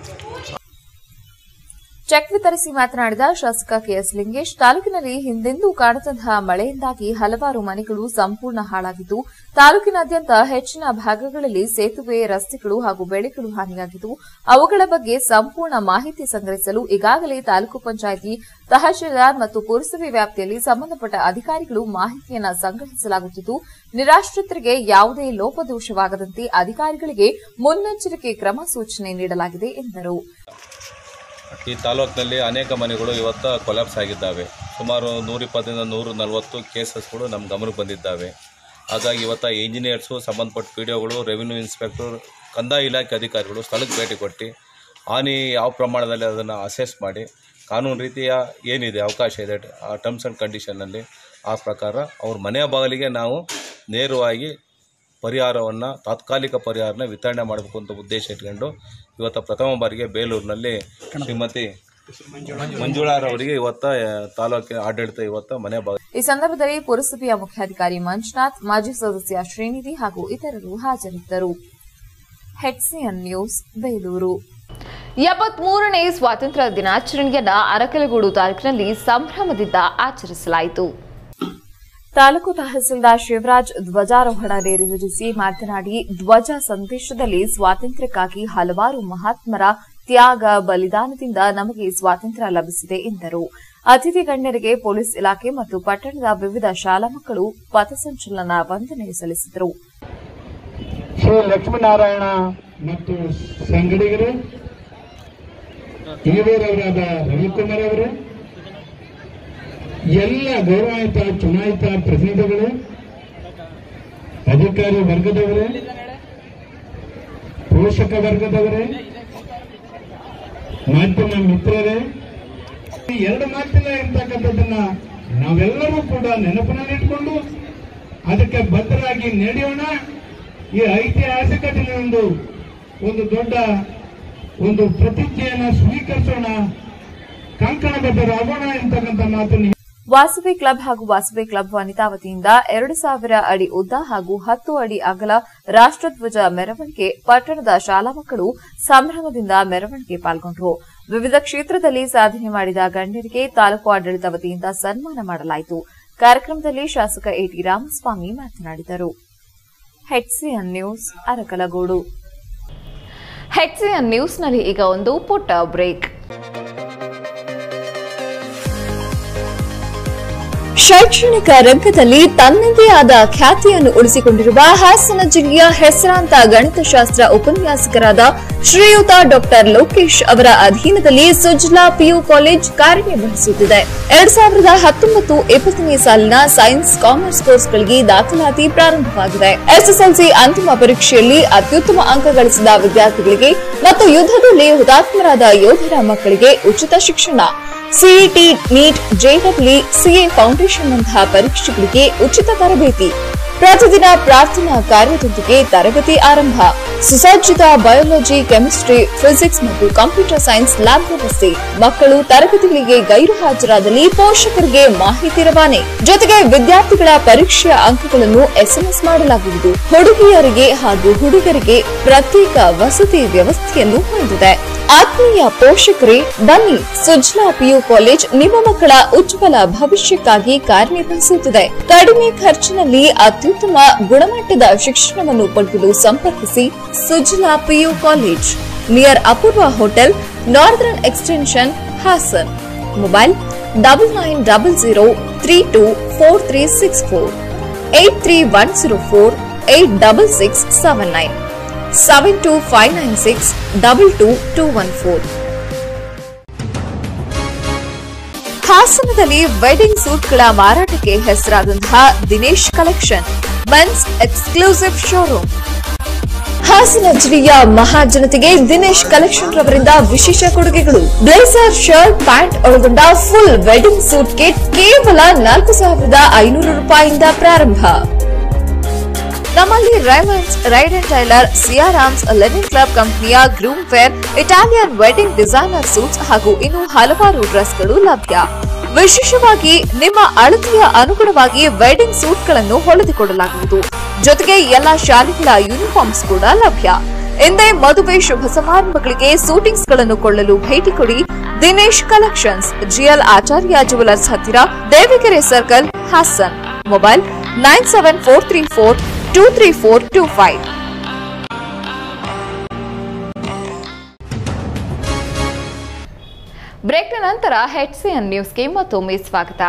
Speaker 2: ಚೆಕ್ ವಿತರಿಸಿ ಮಾತನಾಡಿದ ಶಾಸಕ ಕೆಎಸ್ ಲಿಂಗೇಶ್ ತಾಲೂಕಿನಲ್ಲಿ ಹಿಂದೆಂದೂ ಕಾಣದಂತಹ ಮಳೆಯಿಂದಾಗಿ ಹಲವಾರು ಮನೆಗಳು ಸಂಪೂರ್ಣ ಹಾಳಾಗಿದ್ದು ತಾಲೂಕಿನಾದ್ಯಂತ ಹೆಚ್ಚಿನ ಭಾಗಗಳಲ್ಲಿ ಸೇತುವೆ ರಸ್ತೆಗಳು ಹಾಗೂ ಬೆಳೆಗಳು ಹಾನಿಯಾಗಿದ್ದು ಅವುಗಳ ಬಗ್ಗೆ ಸಂಪೂರ್ಣ ಮಾಹಿತಿ ಸಂಗ್ರಹಿಸಲು ಈಗಾಗಲೇ ತಾಲೂಕು ಪಂಚಾಯಿತಿ ತಹಶೀಲ್ದಾರ್ ಮತ್ತು ಪುರಸಭೆ ವ್ಯಾಪ್ತಿಯಲ್ಲಿ ಸಂಬಂಧಪಟ್ಟ ಅಧಿಕಾರಿಗಳು ಮಾಹಿತಿಯನ್ನು ಸಂಗ್ರಹಿಸಲಾಗುತ್ತಿದ್ದು ನಿರಾಶ್ರಿತರಿಗೆ ಯಾವುದೇ ಲೋಪದೋಷವಾಗದಂತೆ ಅಧಿಕಾರಿಗಳಿಗೆ ಮುನ್ನೆಚ್ಚರಿಕೆ ಕ್ರಮ ಸೂಚನೆ ನೀಡಲಾಗಿದೆ ಎಂದರು
Speaker 6: ಈ ತಾಲೂಕಿನಲ್ಲಿ ಅನೇಕ ಮನೆಗಳು ಇವತ್ತು ಕೊಲ್ಯಾಪ್ಸ್ ಆಗಿದ್ದಾವೆ ಸುಮಾರು ನೂರಿಪ್ಪತ್ತರಿಂದ ನೂರ ನಲವತ್ತು ಕೇಸಸ್ಗಳು ನಮ್ಮ ಗಮನಕ್ಕೆ ಬಂದಿದ್ದಾವೆ ಹಾಗಾಗಿ ಇವತ್ತು ಇಂಜಿನಿಯರ್ಸು ಸಂಬಂಧಪಟ್ಟ ಪಿ ಡಿ ಒಗಳು ರೆವಿನ್ಯೂ ಇನ್ಸ್ಪೆಕ್ಟರ್ ಕಂದಾಯ ಇಲಾಖೆ ಅಧಿಕಾರಿಗಳು ಸ್ಥಳಕ್ಕೆ ಭೇಟಿ ಕೊಟ್ಟು ಹಾನಿ ಯಾವ ಪ್ರಮಾಣದಲ್ಲಿ ಅದನ್ನು ಅಸೆಸ್ ಮಾಡಿ ಕಾನೂನು ರೀತಿಯ ಏನಿದೆ ಅವಕಾಶ ಇದೆ ಆ ಟರ್ಮ್ಸ್ ಆ್ಯಂಡ್ ಕಂಡೀಷನ್ನಲ್ಲಿ ಆ ಪ್ರಕಾರ ಅವ್ರ ಮನೆಯ ಬಾಗಿಲಿಗೆ ನಾವು ನೇರವಾಗಿ ಪರಿಹಾರವನ್ನು ತಾತ್ಕಾಲಿಕ ಪರಿಹಾರನ ವಿತರಣೆ ಮಾಡಬೇಕು ಅಂತ ಉದ್ದೇಶ ಇಟ್ಕೊಂಡು ಇವತ್ತು ಪ್ರಥಮ ಬಾರಿಗೆ ಬೇಲೂರಿನಲ್ಲಿ ಶ್ರೀಮತಿ ಮಂಜುಳಾರವರಿಗೆ ಇವತ್ತ ತಾಲೂಕಿನ ಆಡಳಿತ ಇವತ್ತ ಮನೆ ಭಾಗ
Speaker 2: ಈ ಸಂದರ್ಭದಲ್ಲಿ ಪುರಸಭೆಯ ಮುಖ್ಯಾಧಿಕಾರಿ ಮಂಜುನಾಥ್ ಮಾಜಿ ಸದಸ್ಯ ಶ್ರೀನಿಧಿ ಹಾಗೂ ಇತರರು ಹಾಜರಿದ್ದರು ಹೆಚ್ಸಿಎನ್ ನ್ಯೂಸ್ ಬೇಲೂರು
Speaker 1: ಎಪ್ಪತ್ಮೂರನೇ ಸ್ವಾತಂತ್ರ್ಯ ದಿನಾಚರಣೆಯನ್ನ ಅರಕಲಗೂಡು ತಾಲೂಕಿನಲ್ಲಿ ಸಂಭ್ರಮದಿಂದ ಆಚರಿಸಲಾಯಿತು
Speaker 2: ತಾಲೂಕು ತಹಸೀಲ್ದಾರ್ ಶಿವರಾಜ್ ಧ್ವಜಾರೋಹಣ ನೆರವೇರಿಸಿ ಮಾತನಾಡಿ ಧ್ವಜ ಸಂದೇಶದಲ್ಲಿ ಸ್ವಾತಂತ್ರ್ಯಕ್ಕಾಗಿ ಹಲವಾರು ಮಹಾತ್ಮರ ತ್ಯಾಗ ಬಲಿದಾನದಿಂದ ನಮಗೆ ಸ್ವಾತಂತ್ರ್ಯ ಲಭಿಸಿದೆ ಎಂದರು ಅತಿಥಿ ಗಣ್ಯರಿಗೆ ಪೊಲೀಸ್ ಇಲಾಖೆ ಮತ್ತು ಪಟ್ಟಣದ ವಿವಿಧ ಶಾಲಾ ಮಕ್ಕಳು ಪಥಸಂಚಲನ ವಂದನೆ ಸಲ್ಲಿಸಿದರು
Speaker 7: ಶ್ರೀ ಲಕ್ಷ್ಮೀನಾರಾಯಣ ಮತ್ತು ಸಂಗಡಿಗರು ಹಿರಿಯರವರಾದ ರವಿಕುಮಾರ್ ಅವರು ಎಲ್ಲ ಗೌರವಾನ್ವಿತ ಚುನಾಯಿತ ಪ್ರತಿನಿಧಿಗಳು ಅಧಿಕಾರಿ ವರ್ಗದವರೇ ಪೋಷಕ ವರ್ಗದವರೇ ಮಾಧ್ಯಮ ಮಿತ್ರರೇ ಈ ಎರಡು ಮಾತಿನ ಇರ್ತಕ್ಕಂಥದ್ದನ್ನ ನಾವೆಲ್ಲರೂ ಕೂಡ ನೆನಪಿನಲ್ಲಿಟ್ಕೊಂಡು ಅದಕ್ಕೆ ಬದ್ಧರಾಗಿ ನಡೆಯೋಣ ಈ ಐತಿಹಾಸಿಕ ದಿನದಂದು ಒಂದು ದೊಡ್ಡ ಒಂದು ಪ್ರತಿಜ್ಞೆಯನ್ನು ಸ್ವೀಕರಿಸೋಣ ಕಂಕಣಬದ್ಧರಾಗೋಣ ಎಂತಕ್ಕಂಥ ಮಾತನ್ನು
Speaker 2: ವಾಸವಿ ಕ್ಲಬ್ ಹಾಗೂ ವಾಸವಿ ಕ್ಲಬ್ ವನಿತಾ ವತಿಯಿಂದ ಎರಡು ಸಾವಿರ ಅಡಿ ಉದ್ದ ಹಾಗೂ ಹತ್ತು ಅಡಿ ಅಗಲ ರಾಷ್ಟ್ರಧ್ವಜ ಮೆರವಣಿಗೆ ಪಟ್ಟಣದ ಶಾಲಾ ಮಕ್ಕಳು ಸಂಭ್ರಮದಿಂದ ಮೆರವಣಿಗೆ ಪಾಲ್ಗೊಂಡರು ವಿವಿಧ ಕ್ಷೇತ್ರದಲ್ಲಿ ಸಾಧನೆ ಮಾಡಿದ ಗಣ್ಯರಿಗೆ ತಾಲೂಕು ಆಡಳಿತ ವತಿಯಿಂದ ಸನ್ಮಾನ ಮಾಡಲಾಯಿತು ಕಾರ್ಯಕ್ರಮದಲ್ಲಿ ಶಾಸಕ ಎಟಿ ರಾಮಸ್ವಾಮಿ ಮಾತನಾಡಿದರು ಹೆಚ್ಸಿಎನ್ ನ್ಯೂಸ್ ಅರಕಲಗೂಡು
Speaker 1: ಹೆಚ್ಸಿಎನ್ ನ್ಯೂಸ್ನಲ್ಲಿ ಈಗ ಒಂದು ಪುಟ್ಟ ಬ್ರೇಕ್
Speaker 8: ಶೈಕ್ಷಣಿಕ ರಂಗದಲ್ಲಿ ತನ್ನದೇ ಆದ ಖ್ಯಾತಿಯನ್ನು ಉಳಿಸಿಕೊಂಡಿರುವ ಹಾಸನ ಜಿಲ್ಲೆಯ ಹೆಸರಾಂತ ಗಣಿತಶಾಸ್ತ್ರ ಉಪನ್ಯಾಸಕರಾದ ಶ್ರೀಯುತ ಡಾಕ್ಟರ್ ಲೋಕೇಶ್ ಅವರ ಅಧೀನದಲ್ಲಿ ಸುಜ್ಲಾ ಪಿಯು ಕಾಲೇಜ್ ಕಾರ್ಯನಿರ್ವಹಿಸುತ್ತಿದೆ ಎರಡ್ ಸಾವಿರದ ಹತ್ತೊಂಬತ್ತು ಇಪ್ಪತ್ತನೇ ಸಾಲಿನ ಸೈನ್ಸ್ ಕಾಮರ್ಸ್ ಕೋರ್ಸ್ಗಳಿಗೆ ದಾಖಲಾತಿ ಪ್ರಾರಂಭವಾಗಿದೆ ಎಸ್ಎಸ್ಎಲ್ಸಿ ಅಂತಿಮ ಪರೀಕ್ಷೆಯಲ್ಲಿ ಅತ್ಯುತ್ತಮ ಅಂಕ ಗಳಿಸಿದ ವಿದ್ಯಾರ್ಥಿಗಳಿಗೆ ಮತ್ತು ಯುದ್ಧದಲ್ಲಿ ಹುತಾತ್ಮರಾದ ಯೋಧರ ಮಕ್ಕಳಿಗೆ ಉಚಿತ ಶಿಕ್ಷಣ ಸಿಇಟಿ ನೀಟ್ ಜೆಡಬ್ಲ್ಯೂ ಸಿಎ ಫೌಂಡೇಶನ್ನಂತಹ ಪರೀಕ್ಷೆಗಳಿಗೆ ಉಚಿತ ತರಬೇತಿ ಪ್ರತಿದಿನ ಪ್ರಾರ್ಥನಾ ಕಾರ್ಯದೊಂದಿಗೆ ತರಗತಿ ಆರಂಭ ಸುಸಜ್ಜಿತ ಬಯಾಲಜಿ ಕೆಮಿಸ್ಟ್ರಿ ಫಿಸಿಕ್ಸ್ ಮತ್ತು ಕಂಪ್ಯೂಟರ್ ಸೈನ್ಸ್ ಲ್ಯಾಬ್ ವ್ಯವಸ್ಥೆ ಮಕ್ಕಳು ತರಗತಿಗಳಿಗೆ ಗೈರು ಹಾಜರಾದಲ್ಲಿ ಪೋಷಕರಿಗೆ ಮಾಹಿತಿ ರವಾನೆ ಜೊತೆಗೆ ವಿದ್ಯಾರ್ಥಿಗಳ ಪರೀಕ್ಷೆಯ ಅಂಕಗಳನ್ನು ಎಸ್ಎಂಎಸ್ ಮಾಡಲಾಗುವುದು ಹುಡುಗಿಯರಿಗೆ ಹಾಗೂ ಹುಡುಗರಿಗೆ ಪ್ರತ್ಯೇಕ ವಸತಿ ವ್ಯವಸ್ಥೆಯನ್ನು ಹೊಂದಿದೆ ಆತ್ಮೀಯ ಪೋಷಕರೇ ಬನ್ನಿ ಸುಜ್ಲಾ ಪಿಯು ಕಾಲೇಜ್ ನಿಮ್ಮ ಮಕ್ಕಳ ಉಜ್ವಲ ಭವಿಷ್ಯಕ್ಕಾಗಿ ಕಾರ್ಯನಿರ್ವಹಿಸುತ್ತಿದೆ ಕಡಿಮೆ ಖರ್ಚಿನಲ್ಲಿ ಅತ್ಯುತ್ತಮ ಗುಣಮಟ್ಟದ ಶಿಕ್ಷಣವನ್ನು ಪಡೆಯಲು ಸಂಪರ್ಕಿಸಿ Sujla PU college near Apoorva hotel northern extension Hassan mobile double nine double zero three two four three six four eight three one zero four eight double six seven nine seven two five nine six double two two one four ಹಾಸನದಲ್ಲಿ wedding ಸೂಟ್ಗಳ ಮಾರಾಟಕ್ಕೆ ಹೆಸರಾದಂತಹ Dinesh collection men's exclusive showroom Hassan ಜಿಲ್ಲೆಯ ಮಹಾಜನತೆಗೆ Dinesh collection ರವರಿಂದ ವಿಶೇಷ ಕೊಡುಗೆಗಳು blazer shirt pant ಒಳಗೊಂಡ ಫುಲ್ ವೆಡ್ಡಿಂಗ್ ಸೂಟ್ ಕಿಟ್ ಕೇವಲ ನಾಲ್ಕು ಸಾವಿರದ ಐನೂರು ರೂಪಾಯಿಯಿಂದ ಪ್ರಾರಂಭ ನಮ್ಮಲ್ಲಿ Raymond's Reid and Taylor Siyaram's linen club ಕಂಪನಿಯ groom wear Italian wedding designer suits ಹಾಗೂ ಇನ್ನು ಹಲವಾರು ಡ್ರೆಸ್ಗಳು ಲಭ್ಯ ವಿಶೇಷವಾಗಿ ನಿಮ್ಮ ಅಳತೆಯ ಅನುಗುಣವಾಗಿ ವೆಡ್ಡಿಂಗ್ ಸೂಟ್ಗಳನ್ನು ಹೊಲಿದುಕೊಡಲಾಗುವುದು ಜೊತೆಗೆ ಎಲ್ಲಾ ಶಾಲೆಗಳ ಯೂನಿಫಾರ್ಮ್ಸ್ ಕೂಡ ಲಭ್ಯ ಎಂದೇ ಮದುವೆ ಶುಭ ಸಮಾರಂಭಗಳಿಗೆ ಸೂಟಿಂಗ್ಸ್ ಗಳನ್ನು ಕೊಳ್ಳಲು ಭೇಟಿ ಕೊಡಿ Dinesh collections GL Acharya jewellers ಹತ್ತಿರ Devigere circle Hassan mobile nine seven four three four two three four two five
Speaker 1: ಬ್ರೇಕ್ನ ನಂತರ ಹೆಚ್ಸಿಎನ್ ನ್ಯೂಸ್ಗೆ ಮತ್ತೊಮ್ಮೆ ಸ್ವಾಗತ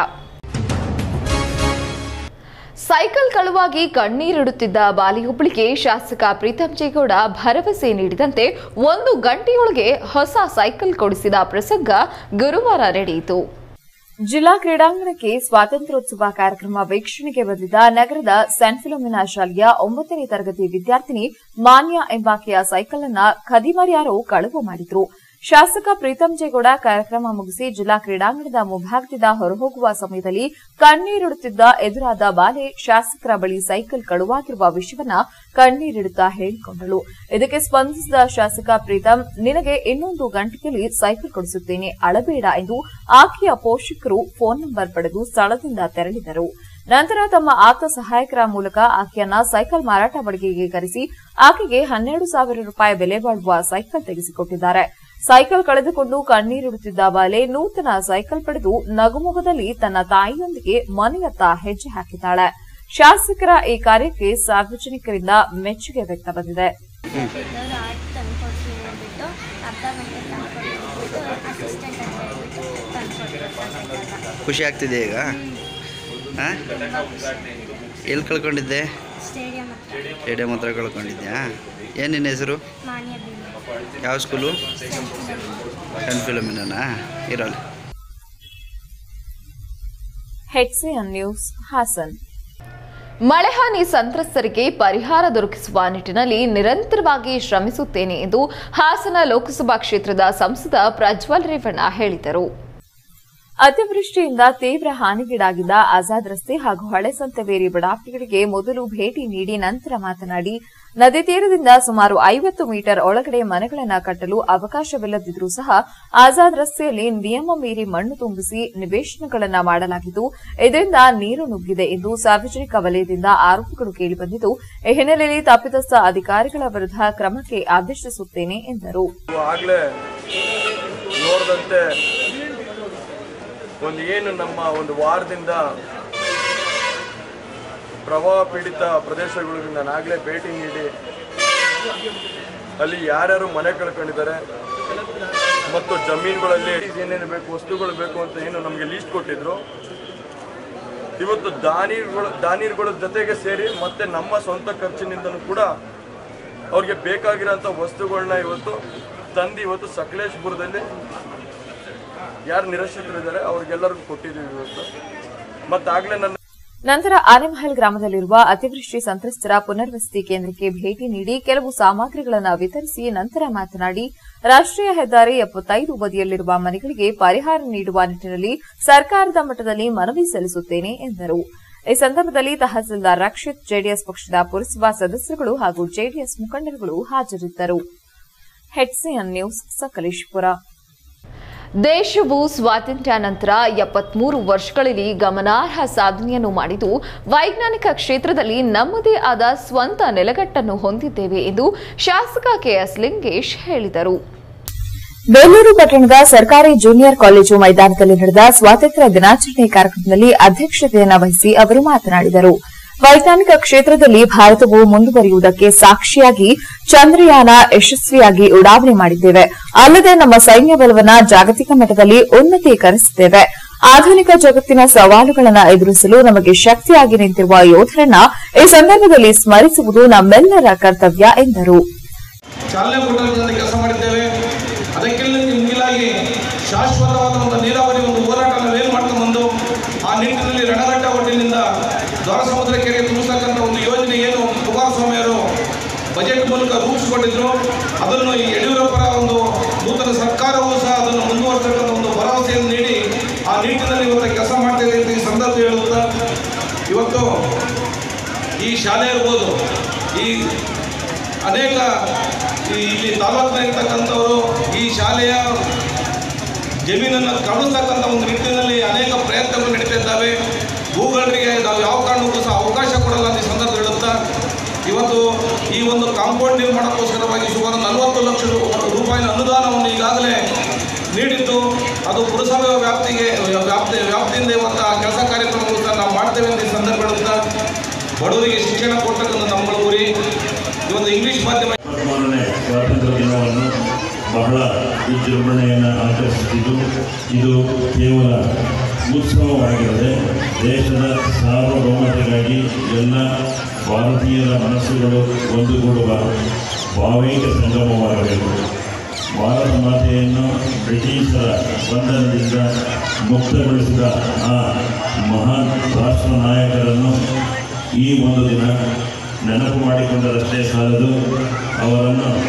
Speaker 1: ಸೈಕಲ್ ಕಳುವಾಗಿ ಕಣ್ಣೀರಿಡುತ್ತಿದ್ದ ಬಾಲಿಯೊಬ್ಬಳಿಗೆ ಶಾಸಕ ಪ್ರೀತಂ ಜೇಗೌಡ ಭರವಸೆ ನೀಡಿದಂತೆ ಒಂದು ಗಂಟೆಯೊಳಗೆ ಹೊಸ ಸೈಕಲ್ ಕೊಡಿಸಿದ ಪ್ರಸಂಗ ಗುರುವಾರ ನಡೆಯಿತು
Speaker 2: ಜಿಲ್ಲಾ ಕ್ರೀಡಾಂಗಣಕ್ಕೆ ಸ್ವಾತಂತ್ರ್ಯೋತ್ಸವ ಕಾರ್ಯಕ್ರಮ ವೀಕ್ಷಣೆಗೆ ಬಂದಿದ್ದ ನಗರದ ಸೆಂಟ್ ಫಿಲೋಮಿನಾ ಶಾಲೆಯ ಒಂಬತ್ತನೇ ತರಗತಿ ವಿದ್ಯಾರ್ಥಿನಿ ಮಾನ್ಯ ಎಂಬಾಕೆಯ ಸೈಕಲ್ ಅನ್ನ ಖದೀಮರ್ಯಾರೋ ಕಳವು ಮಾಡಿದ್ರು ಶಾಸಕ ಪ್ರೀತಂ ಜೇಗೌಡ ಕಾರ್ಯಕ್ರಮ ಮುಗಿಸಿ ಜಿಲ್ಲಾ ಕ್ರೀಡಾಂಗಣದ ಮುಂಭಾಗದಿಂದ ಹೊರಹೋಗುವ ಸಮಯದಲ್ಲಿ ಕಣ್ಣೀರಿಡುತ್ತಿದ್ದ ಎದುರಾದ ಬಾಲೆ ಶಾಸಕರ ಬಳಿ ಸೈಕಲ್ ಕಳುವಾಗಿರುವ ವಿಷಯವನ್ನ ಕಣ್ಣೀರಿಡುತ್ತಾ ಹೇಳಿಕೊಂಡಳು ಇದಕ್ಕೆ ಸ್ಪಂದಿಸಿದ ಶಾಸಕ ಪ್ರೀತಂ ನಿನಗೆ ಇನ್ನೊಂದು ಗಂಟೆಯಲ್ಲಿ ಸೈಕಲ್ ಕೊಡಿಸುತ್ತೇನೆ ಅಳಬೇಡ ಎಂದು ಆಕೆಯ ಪೋಷಕರು ಫೋನ್ ನಂಬರ್ ಪಡೆದು ಸ್ಥಳದಿಂದ ತೆರಳಿದರು ನಂತರ ತಮ್ಮ ಆಪ್ತ ಸಹಾಯಕರ ಮೂಲಕ ಆಕೆಯನ್ನ ಸೈಕಲ್ ಮಾರಾಟ ಮಳಿಗೆಗೆ ಕರೆಸಿ ಆಕೆಗೆ ಹನ್ನೆರಡು ಸಾವಿರ ರೂಪಾಯಿ ಬೆಲೆ ಬಾಳುವ ಸೈಕಲ್ ತೆಗೆಸಿಕೊಟ್ಟಿದ್ದಾರೆ ಸೈಕಲ್ ಕಳೆದುಕೊಂಡು ಕಣ್ಣೀರಿಡುತ್ತಿದ್ದ ಬಾಲೆ ನೂತನ ಸೈಕಲ್ ಪಡೆದು ನಗುಮುಖದಲ್ಲಿ ತನ್ನ ತಾಯಿಯೊಂದಿಗೆ ಮನೆಯತ್ತ ಹೆಜ್ಜೆ ಹಾಕಿದ್ದಾಳೆ ಶಾಸಕರ ಈ ಕಾರ್ಯಕ್ಕೆ ಸಾರ್ವಜನಿಕರಿಂದ ಮೆಚ್ಚುಗೆ ವ್ಯಕ್ತಪಟ್ಟಿದೆ
Speaker 9: ಇದ್ದವರು ಆರ್ಟ್ ತಂದ್ಕೊಡ್ತೀನಿ ಅಂದ್ಬಿಟ್ಟು ಅರ್ಧ ಗಂಟೆ ತಂದ್ಕೊಡ್ಬಿಟ್ಟು ಅಸಿಸ್ಟೆಂಟ್ ಅಂತ ಹೇಳ್ಬಿಟ್ಟು ತಂದ್ಕೊಡ್ಬೇಕು
Speaker 10: ಖುಷಿ ಆಗ್ತಿದೆ ಈಗ ಹಾಂ ಎಲ್ಲಿ ಕಳ್ಕೊಂಡಿದ್ದೆ
Speaker 9: ಸ್ಟೇಡಿಯಂ ಹತ್ರ
Speaker 10: ಸ್ಟೇಡಿಯಂ ಹತ್ರ ಕಳ್ಕೊಂಡಿದ್ಯಾ ಏನು ನಿನ್ನ ಹೆಸರು
Speaker 9: ಮಾನ್ಯ ಬೀದಿ
Speaker 10: ಯಾವ ಸ್ಕೂಲು ಸೆಂಟ್ ಫಿಲಮಿನಾ ಇರಲ್ಲ
Speaker 2: ಹೆಚ್ಸಿಎನ್ ನ್ಯೂಸ್ ಹಾಸನ್
Speaker 1: ಮಳೆ ಹಾನಿ ಸಂತ್ರಸ್ತರಿಗೆ ಪರಿಹಾರ ದೊರಕಿಸುವ ನಿಟ್ಟಿನಲ್ಲಿ ನಿರಂತರವಾಗಿ ಶ್ರಮಿಸುತ್ತೇನೆ ಎಂದು ಹಾಸನ ಲೋಕಸಭಾ ಕ್ಷೇತ್ರದ ಸಂಸದ ಪ್ರಜ್ವಲ್ ರೇವಣ್ಣ ಹೇಳಿದರು
Speaker 2: ಅತಿವೃಷ್ಟಿಯಿಂದ ತೀವ್ರ ಹಾನಿಗೀಡಾಗಿದ್ದ ಆಜಾದ್ ರಸ್ತೆ ಹಾಗೂ ಹಳೆ ಸಂತವೇರಿ ಬಡಾವಣೆಗಳಿಗೆ ಮೊದಲು ಭೇಟಿ ನೀಡಿ ನಂತರ ಮಾತನಾಡಿ ನದಿ ತೀರದಿಂದ ಸುಮಾರು ಐವತ್ತು ಮೀಟರ್ ಒಳಗಡೆ ಮನೆಗಳನ್ನು ಕಟ್ಟಲು ಅವಕಾಶವಿಲ್ಲದಿದ್ರೂ ಸಹ ಆಜಾದ್ ರಸ್ತೆಯಲ್ಲಿ ನಿಯಮ ಮೀರಿ ಮಣ್ಣು ತುಂಬಿಸಿ ನಿವೇಶನಗಳನ್ನು ಮಾಡಲಾಗಿದ್ದು ಇದರಿಂದ ನೀರು ನುಗ್ಗಿದೆ ಎಂದು ಸಾರ್ವಜನಿಕ ವಲಯದಿಂದ ಆರೋಪಗಳು ಕೇಳಿಬಂದಿದ್ದು ಈ ಹಿನ್ನೆಲೆಯಲ್ಲಿ ತಪ್ಪಿತಸ್ಥ ಅಧಿಕಾರಿಗಳ ವಿರುದ್ಧ ಕ್ರಮಕ್ಕೆ ಆದೇಶಿಸುತ್ತೇನೆ ಎಂದರು
Speaker 11: ಆಗಲೇ ನೋಡಿದಂತೆ ಒಂದು ಏನು ನಮ್ಮ ಒಂದು ವಾರದಿಂದ ಪ್ರವಾಹ ಪೀಡಿತ ಪ್ರದೇಶಗಳಿಗೆ ನಾನು ಆಗಲೇ ಭೇಟಿ ನೀಡಿ ಅಲ್ಲಿ ಯಾರ್ಯಾರು ಮನೆ ಕಳ್ಕೊಂಡಿದ್ದಾರೆ ಮತ್ತು ಜಮೀನುಗಳಲ್ಲಿ ಏನೇನು ಬೇಕು ವಸ್ತುಗಳು ಬೇಕು ಅಂತ ಏನು ನಮಗೆ ಲೀಸ್ಟ್ ಕೊಟ್ಟಿದ್ರು ಇವತ್ತು ದಾನಿಗಳು ದಾನಿಗಳ ಜೊತೆಗೆ ಸೇರಿ ಮತ್ತೆ ನಮ್ಮ ಸ್ವಂತ ಖರ್ಚಿನಿಂದನೂ ಕೂಡ ಅವ್ರಿಗೆ ಬೇಕಾಗಿರೋಂಥ ವಸ್ತುಗಳನ್ನ ಇವತ್ತು ತಂದು ಇವತ್ತು ಸಕಲೇಶ್ಪುರದಲ್ಲಿ ಯಾರು ನಿರಾಶ್ರಿತರಿದ್ದಾರೆ ಅವ್ರಿಗೆಲ್ಲರಿಗೂ ಕೊಟ್ಟಿದ್ದೀವಿ ಇವತ್ತು ಮತ್ತಾಗಲೇ ನನ್ನ
Speaker 2: ನಂತರ ಆನೆಮಹಲ್ ಗ್ರಾಮದಲ್ಲಿರುವ ಅತಿವೃಷ್ಟಿ ಸಂತ್ರಸ್ತರ ಪುನರ್ವಸತಿ ಕೇಂದ್ರಕ್ಕೆ ಭೇಟಿ ನೀಡಿ ಕೆಲವು ಸಾಮಗ್ರಿಗಳನ್ನು ವಿತರಿಸಿ ನಂತರ ಮಾತನಾಡಿ ರಾಷ್ಟೀಯ ಹೆದ್ದಾರಿ ಎಪ್ಪತ್ತೈದು ಬದಿಯಲ್ಲಿರುವ ಮನೆಗಳಿಗೆ ಪರಿಹಾರ ನೀಡುವ ನಿಟ್ಟಿನಲ್ಲಿ ಸರ್ಕಾರದ ಮಟ್ಟದಲ್ಲಿ ಮನವಿ ಸಲ್ಲಿಸುತ್ತೇನೆ ಎಂದರು ಈ ಸಂದರ್ಭದಲ್ಲಿ ತಹಸೀಲ್ದಾರ್ ರಕ್ಷಿತ್ ಜೆಡಿಎಸ್ ಪಕ್ಷದ ಪುರಸಭಾ ಸದಸ್ಯರುಗಳು ಹಾಗೂ ಜೆಡಿಎಸ್ ಮುಖಂಡರುಗಳು ಹಾಜರಿದ್ದರು ಹೆಚ್ಸಿಎನ್ ನ್ಯೂಸ್ ಸಕಲೇಶ್ಪುರ
Speaker 1: ದೇಶವು ಸ್ವಾತಂತ್ರ್ಯ ನಂತರ ಎಪ್ಪತ್ಮೂರು ವರ್ಷಗಳಲ್ಲಿ ಗಮನಾರ್ಹ ಸಾಧನೆಯನ್ನು ಮಾಡಿದ್ದು ವೈಜ್ಞಾನಿಕ ಕ್ಷೇತ್ರದಲ್ಲಿ ನಮ್ಮದೇ ಆದ ಸ್ವಂತ ನೆಲೆಗಟ್ಟನ್ನು ಹೊಂದಿದ್ದೇವೆ ಎಂದು ಶಾಸಕ ಕೆಎಸ್ ಲಿಂಗೇಶ್ ಹೇಳಿದರು
Speaker 2: ಬೇಲೂರು ಪಟ್ಟಣದ ಸರ್ಕಾರಿ ಜೂನಿಯರ್ ಕಾಲೇಜು ಮೈದಾನದಲ್ಲಿ ನಡೆದ ಸ್ವಾತಂತ್ರ್ಯ ದಿನಾಚರಣೆ ಕಾರ್ಯಕ್ರಮದಲ್ಲಿ ಅಧ್ಯಕ್ಷತೆಯನ್ನು ವಹಿಸಿ ಅವರು ಮಾತನಾಡಿದರು ವೈಜ್ಞಾನಿಕ ಕ್ಷೇತ್ರದಲ್ಲಿ ಭಾರತವು ಮುಂದುವರಿಯುವುದಕ್ಕೆ ಸಾಕ್ಷಿಯಾಗಿ ಚಂದ್ರಯಾನ ಯಶಸ್ವಿಯಾಗಿ ಉಡಾವಣೆ ಮಾಡಿದ್ದೇವೆ ಅಲ್ಲದೆ ನಮ್ಮ ಸೈನ್ಯ ಬಲವನ್ನ ಜಾಗತಿಕ ಮಟ್ಟದಲ್ಲಿ ಉನ್ನತೀಕರಿಸಿದ್ದೇವೆ ಆಧುನಿಕ ಜಗತ್ತಿನ ಸವಾಲುಗಳನ್ನು ಎದುರಿಸಲು ನಮಗೆ ಶಕ್ತಿಯಾಗಿ ನಿಂತಿರುವ ಯೋಧರನ್ನ ಈ ಸಂದರ್ಭದಲ್ಲಿ ಸ್ಮರಿಸುವುದು ನಮ್ಮೆಲ್ಲರ ಕರ್ತವ್ಯ ಎಂದರು
Speaker 12: ಚಾಲನೆ ಕೊಟ್ಟಂತ ಕೆಲಸ ಮಾಡಿದ್ದೇವೆ ಅದಕ್ಕೆಲ್ಲ ಮಿಗಿಲಾಗಿ ಶಾಶ್ವತವಾದ ಒಂದು ನೀರಾವರಿ ಒಂದು ಹೋರಾಟ ನಾವೇನು ಮಾಡ್ಕೊಂಡು ಬಂದು ಆ ನಿಟ್ಟಿನಲ್ಲಿ ರಣಘಟ್ಟ ಒಡ್ಡಿನಿಂದ ದ್ವಾರಸಮುದ್ರ ಕೆರೆ ತುಂಬಿಸ್ತಕ್ಕಂಥ ಒಂದು ಯೋಜನೆ ಏನು ಕುಮಾರಸ್ವಾಮಿಯವರು ಬಜೆಟ್ ಮೂಲಕ ರೂಪಿಸಿಕೊಂಡಿದ್ರು ಅದನ್ನು ಈ ಯಡಿಯೂರಪ್ಪರ ಒಂದು ನೂತನ ಸರ್ಕಾರವೂ ಸಹ ಅದನ್ನು ಮುಂದುವರಿಸತಕ್ಕಂಥ ಒಂದು ಭರವಸೆಯನ್ನು ನೀಡಿ ಆ ನಿಟ್ಟಿನಲ್ಲಿ ಇವತ್ತು ಕೆಲಸ ಮಾಡ್ತೇವೆ ಅಂತ ಈ ಸಂದರ್ಭ ಹೇಳುತ್ತಾ ಇವತ್ತು ಈ ಶಾಲೆ ಇರ್ಬೋದು ಈ ಅನೇಕ ಈ ಇಲ್ಲಿ ತಾಲೂಕಿನಲ್ಲಿರ್ತಕ್ಕಂಥವರು ಈ ಶಾಲೆಯ ಜಮೀನನ್ನು ಕಬಳಿಸ್ತಕ್ಕಂಥ ಒಂದು ನಿಟ್ಟಿನಲ್ಲಿ ಅನೇಕ ಪ್ರಯತ್ನಗಳು ನಡೀತಾ ಇದ್ದಾವೆ ಭೂಗಳರಿಗೆ ನಾವು ಯಾವ ಕಾರಣಕ್ಕೂ ಸಹ ಅವಕಾಶ ಕೊಡಲ್ಲ ಅಂತ ಈ ಸಂದರ್ಭ ಹೇಳುತ್ತಾ ಇವತ್ತು ಈ ಒಂದು ಕಾಂಪೌಂಡ್ ನಿರ್ಮಾಣಕ್ಕೋಸ್ಕರವಾಗಿ ಸುಮಾರು ನಲವತ್ತು ಲಕ್ಷ ರೂ- ರೂಪಾಯಿನ ಅನುದಾನವನ್ನು ಈಗಾಗಲೇ ನೀಡಿದ್ದು ಅದು ಪುರಸಭೆ ವ್ಯಾಪ್ತಿಗೆ ವ್ಯಾಪ್ತಿ ವ್ಯಾಪ್ತಿಯಿಂದ ಇವತ್ತು ಆ ಕೆಲಸ ಕಾರ್ಯಕ್ರಮಗಳು ಸಹ ನಾವು ಮಾಡ್ತೇವೆ ಅಂತ ಈ ಸಂದರ್ಭ ಹೇಳುತ್ತಾ ಬಡವರಿಗೆ ಶಿಕ್ಷಣ ಕೊಡ್ತಕ್ಕಂಥ ನಮ್ಮಗಳ ಗುರಿ ಈ ಒಂದು ಇಂಗ್ಲಿಷ್ ಮಾಧ್ಯಮ
Speaker 5: ಮೂರನೇ ಸ್ವಾತಂತ್ರ್ಯ ದಿನವನ್ನು ಬಹಳ ವಿಜೃಂಭಣೆಯನ್ನು ಆಚರಿಸುತ್ತಿದ್ದು ಇದು ಕೇವಲ ಉತ್ಸವವಾಗಿರದೆ ದೇಶದ ಸಾರ್ವಭೌಮತೆಗಾಗಿ ಎಲ್ಲ ಭಾರತೀಯರ ಮನಸ್ಸುಗಳು ಒಂದುಗೂಡುವ ಭಾವೈಕ ಸಂಗಮವಾಗಬೇಕು ಭಾರತ ಮಾತೆಯನ್ನು ಬ್ರಿಟಿಷರ ಬಂಧನದಿಂದ ಮುಕ್ತಗೊಳಿಸಿದ ಆ ಮಹಾನ್ ರಾಷ್ಟ್ರ ನಾಯಕರನ್ನು ಈ ಒಂದು ದಿನ ನೆನಪು ಮಾಡಿಕೊಂಡರಷ್ಟೇ ಸಾಲದು ಅವರನ್ನು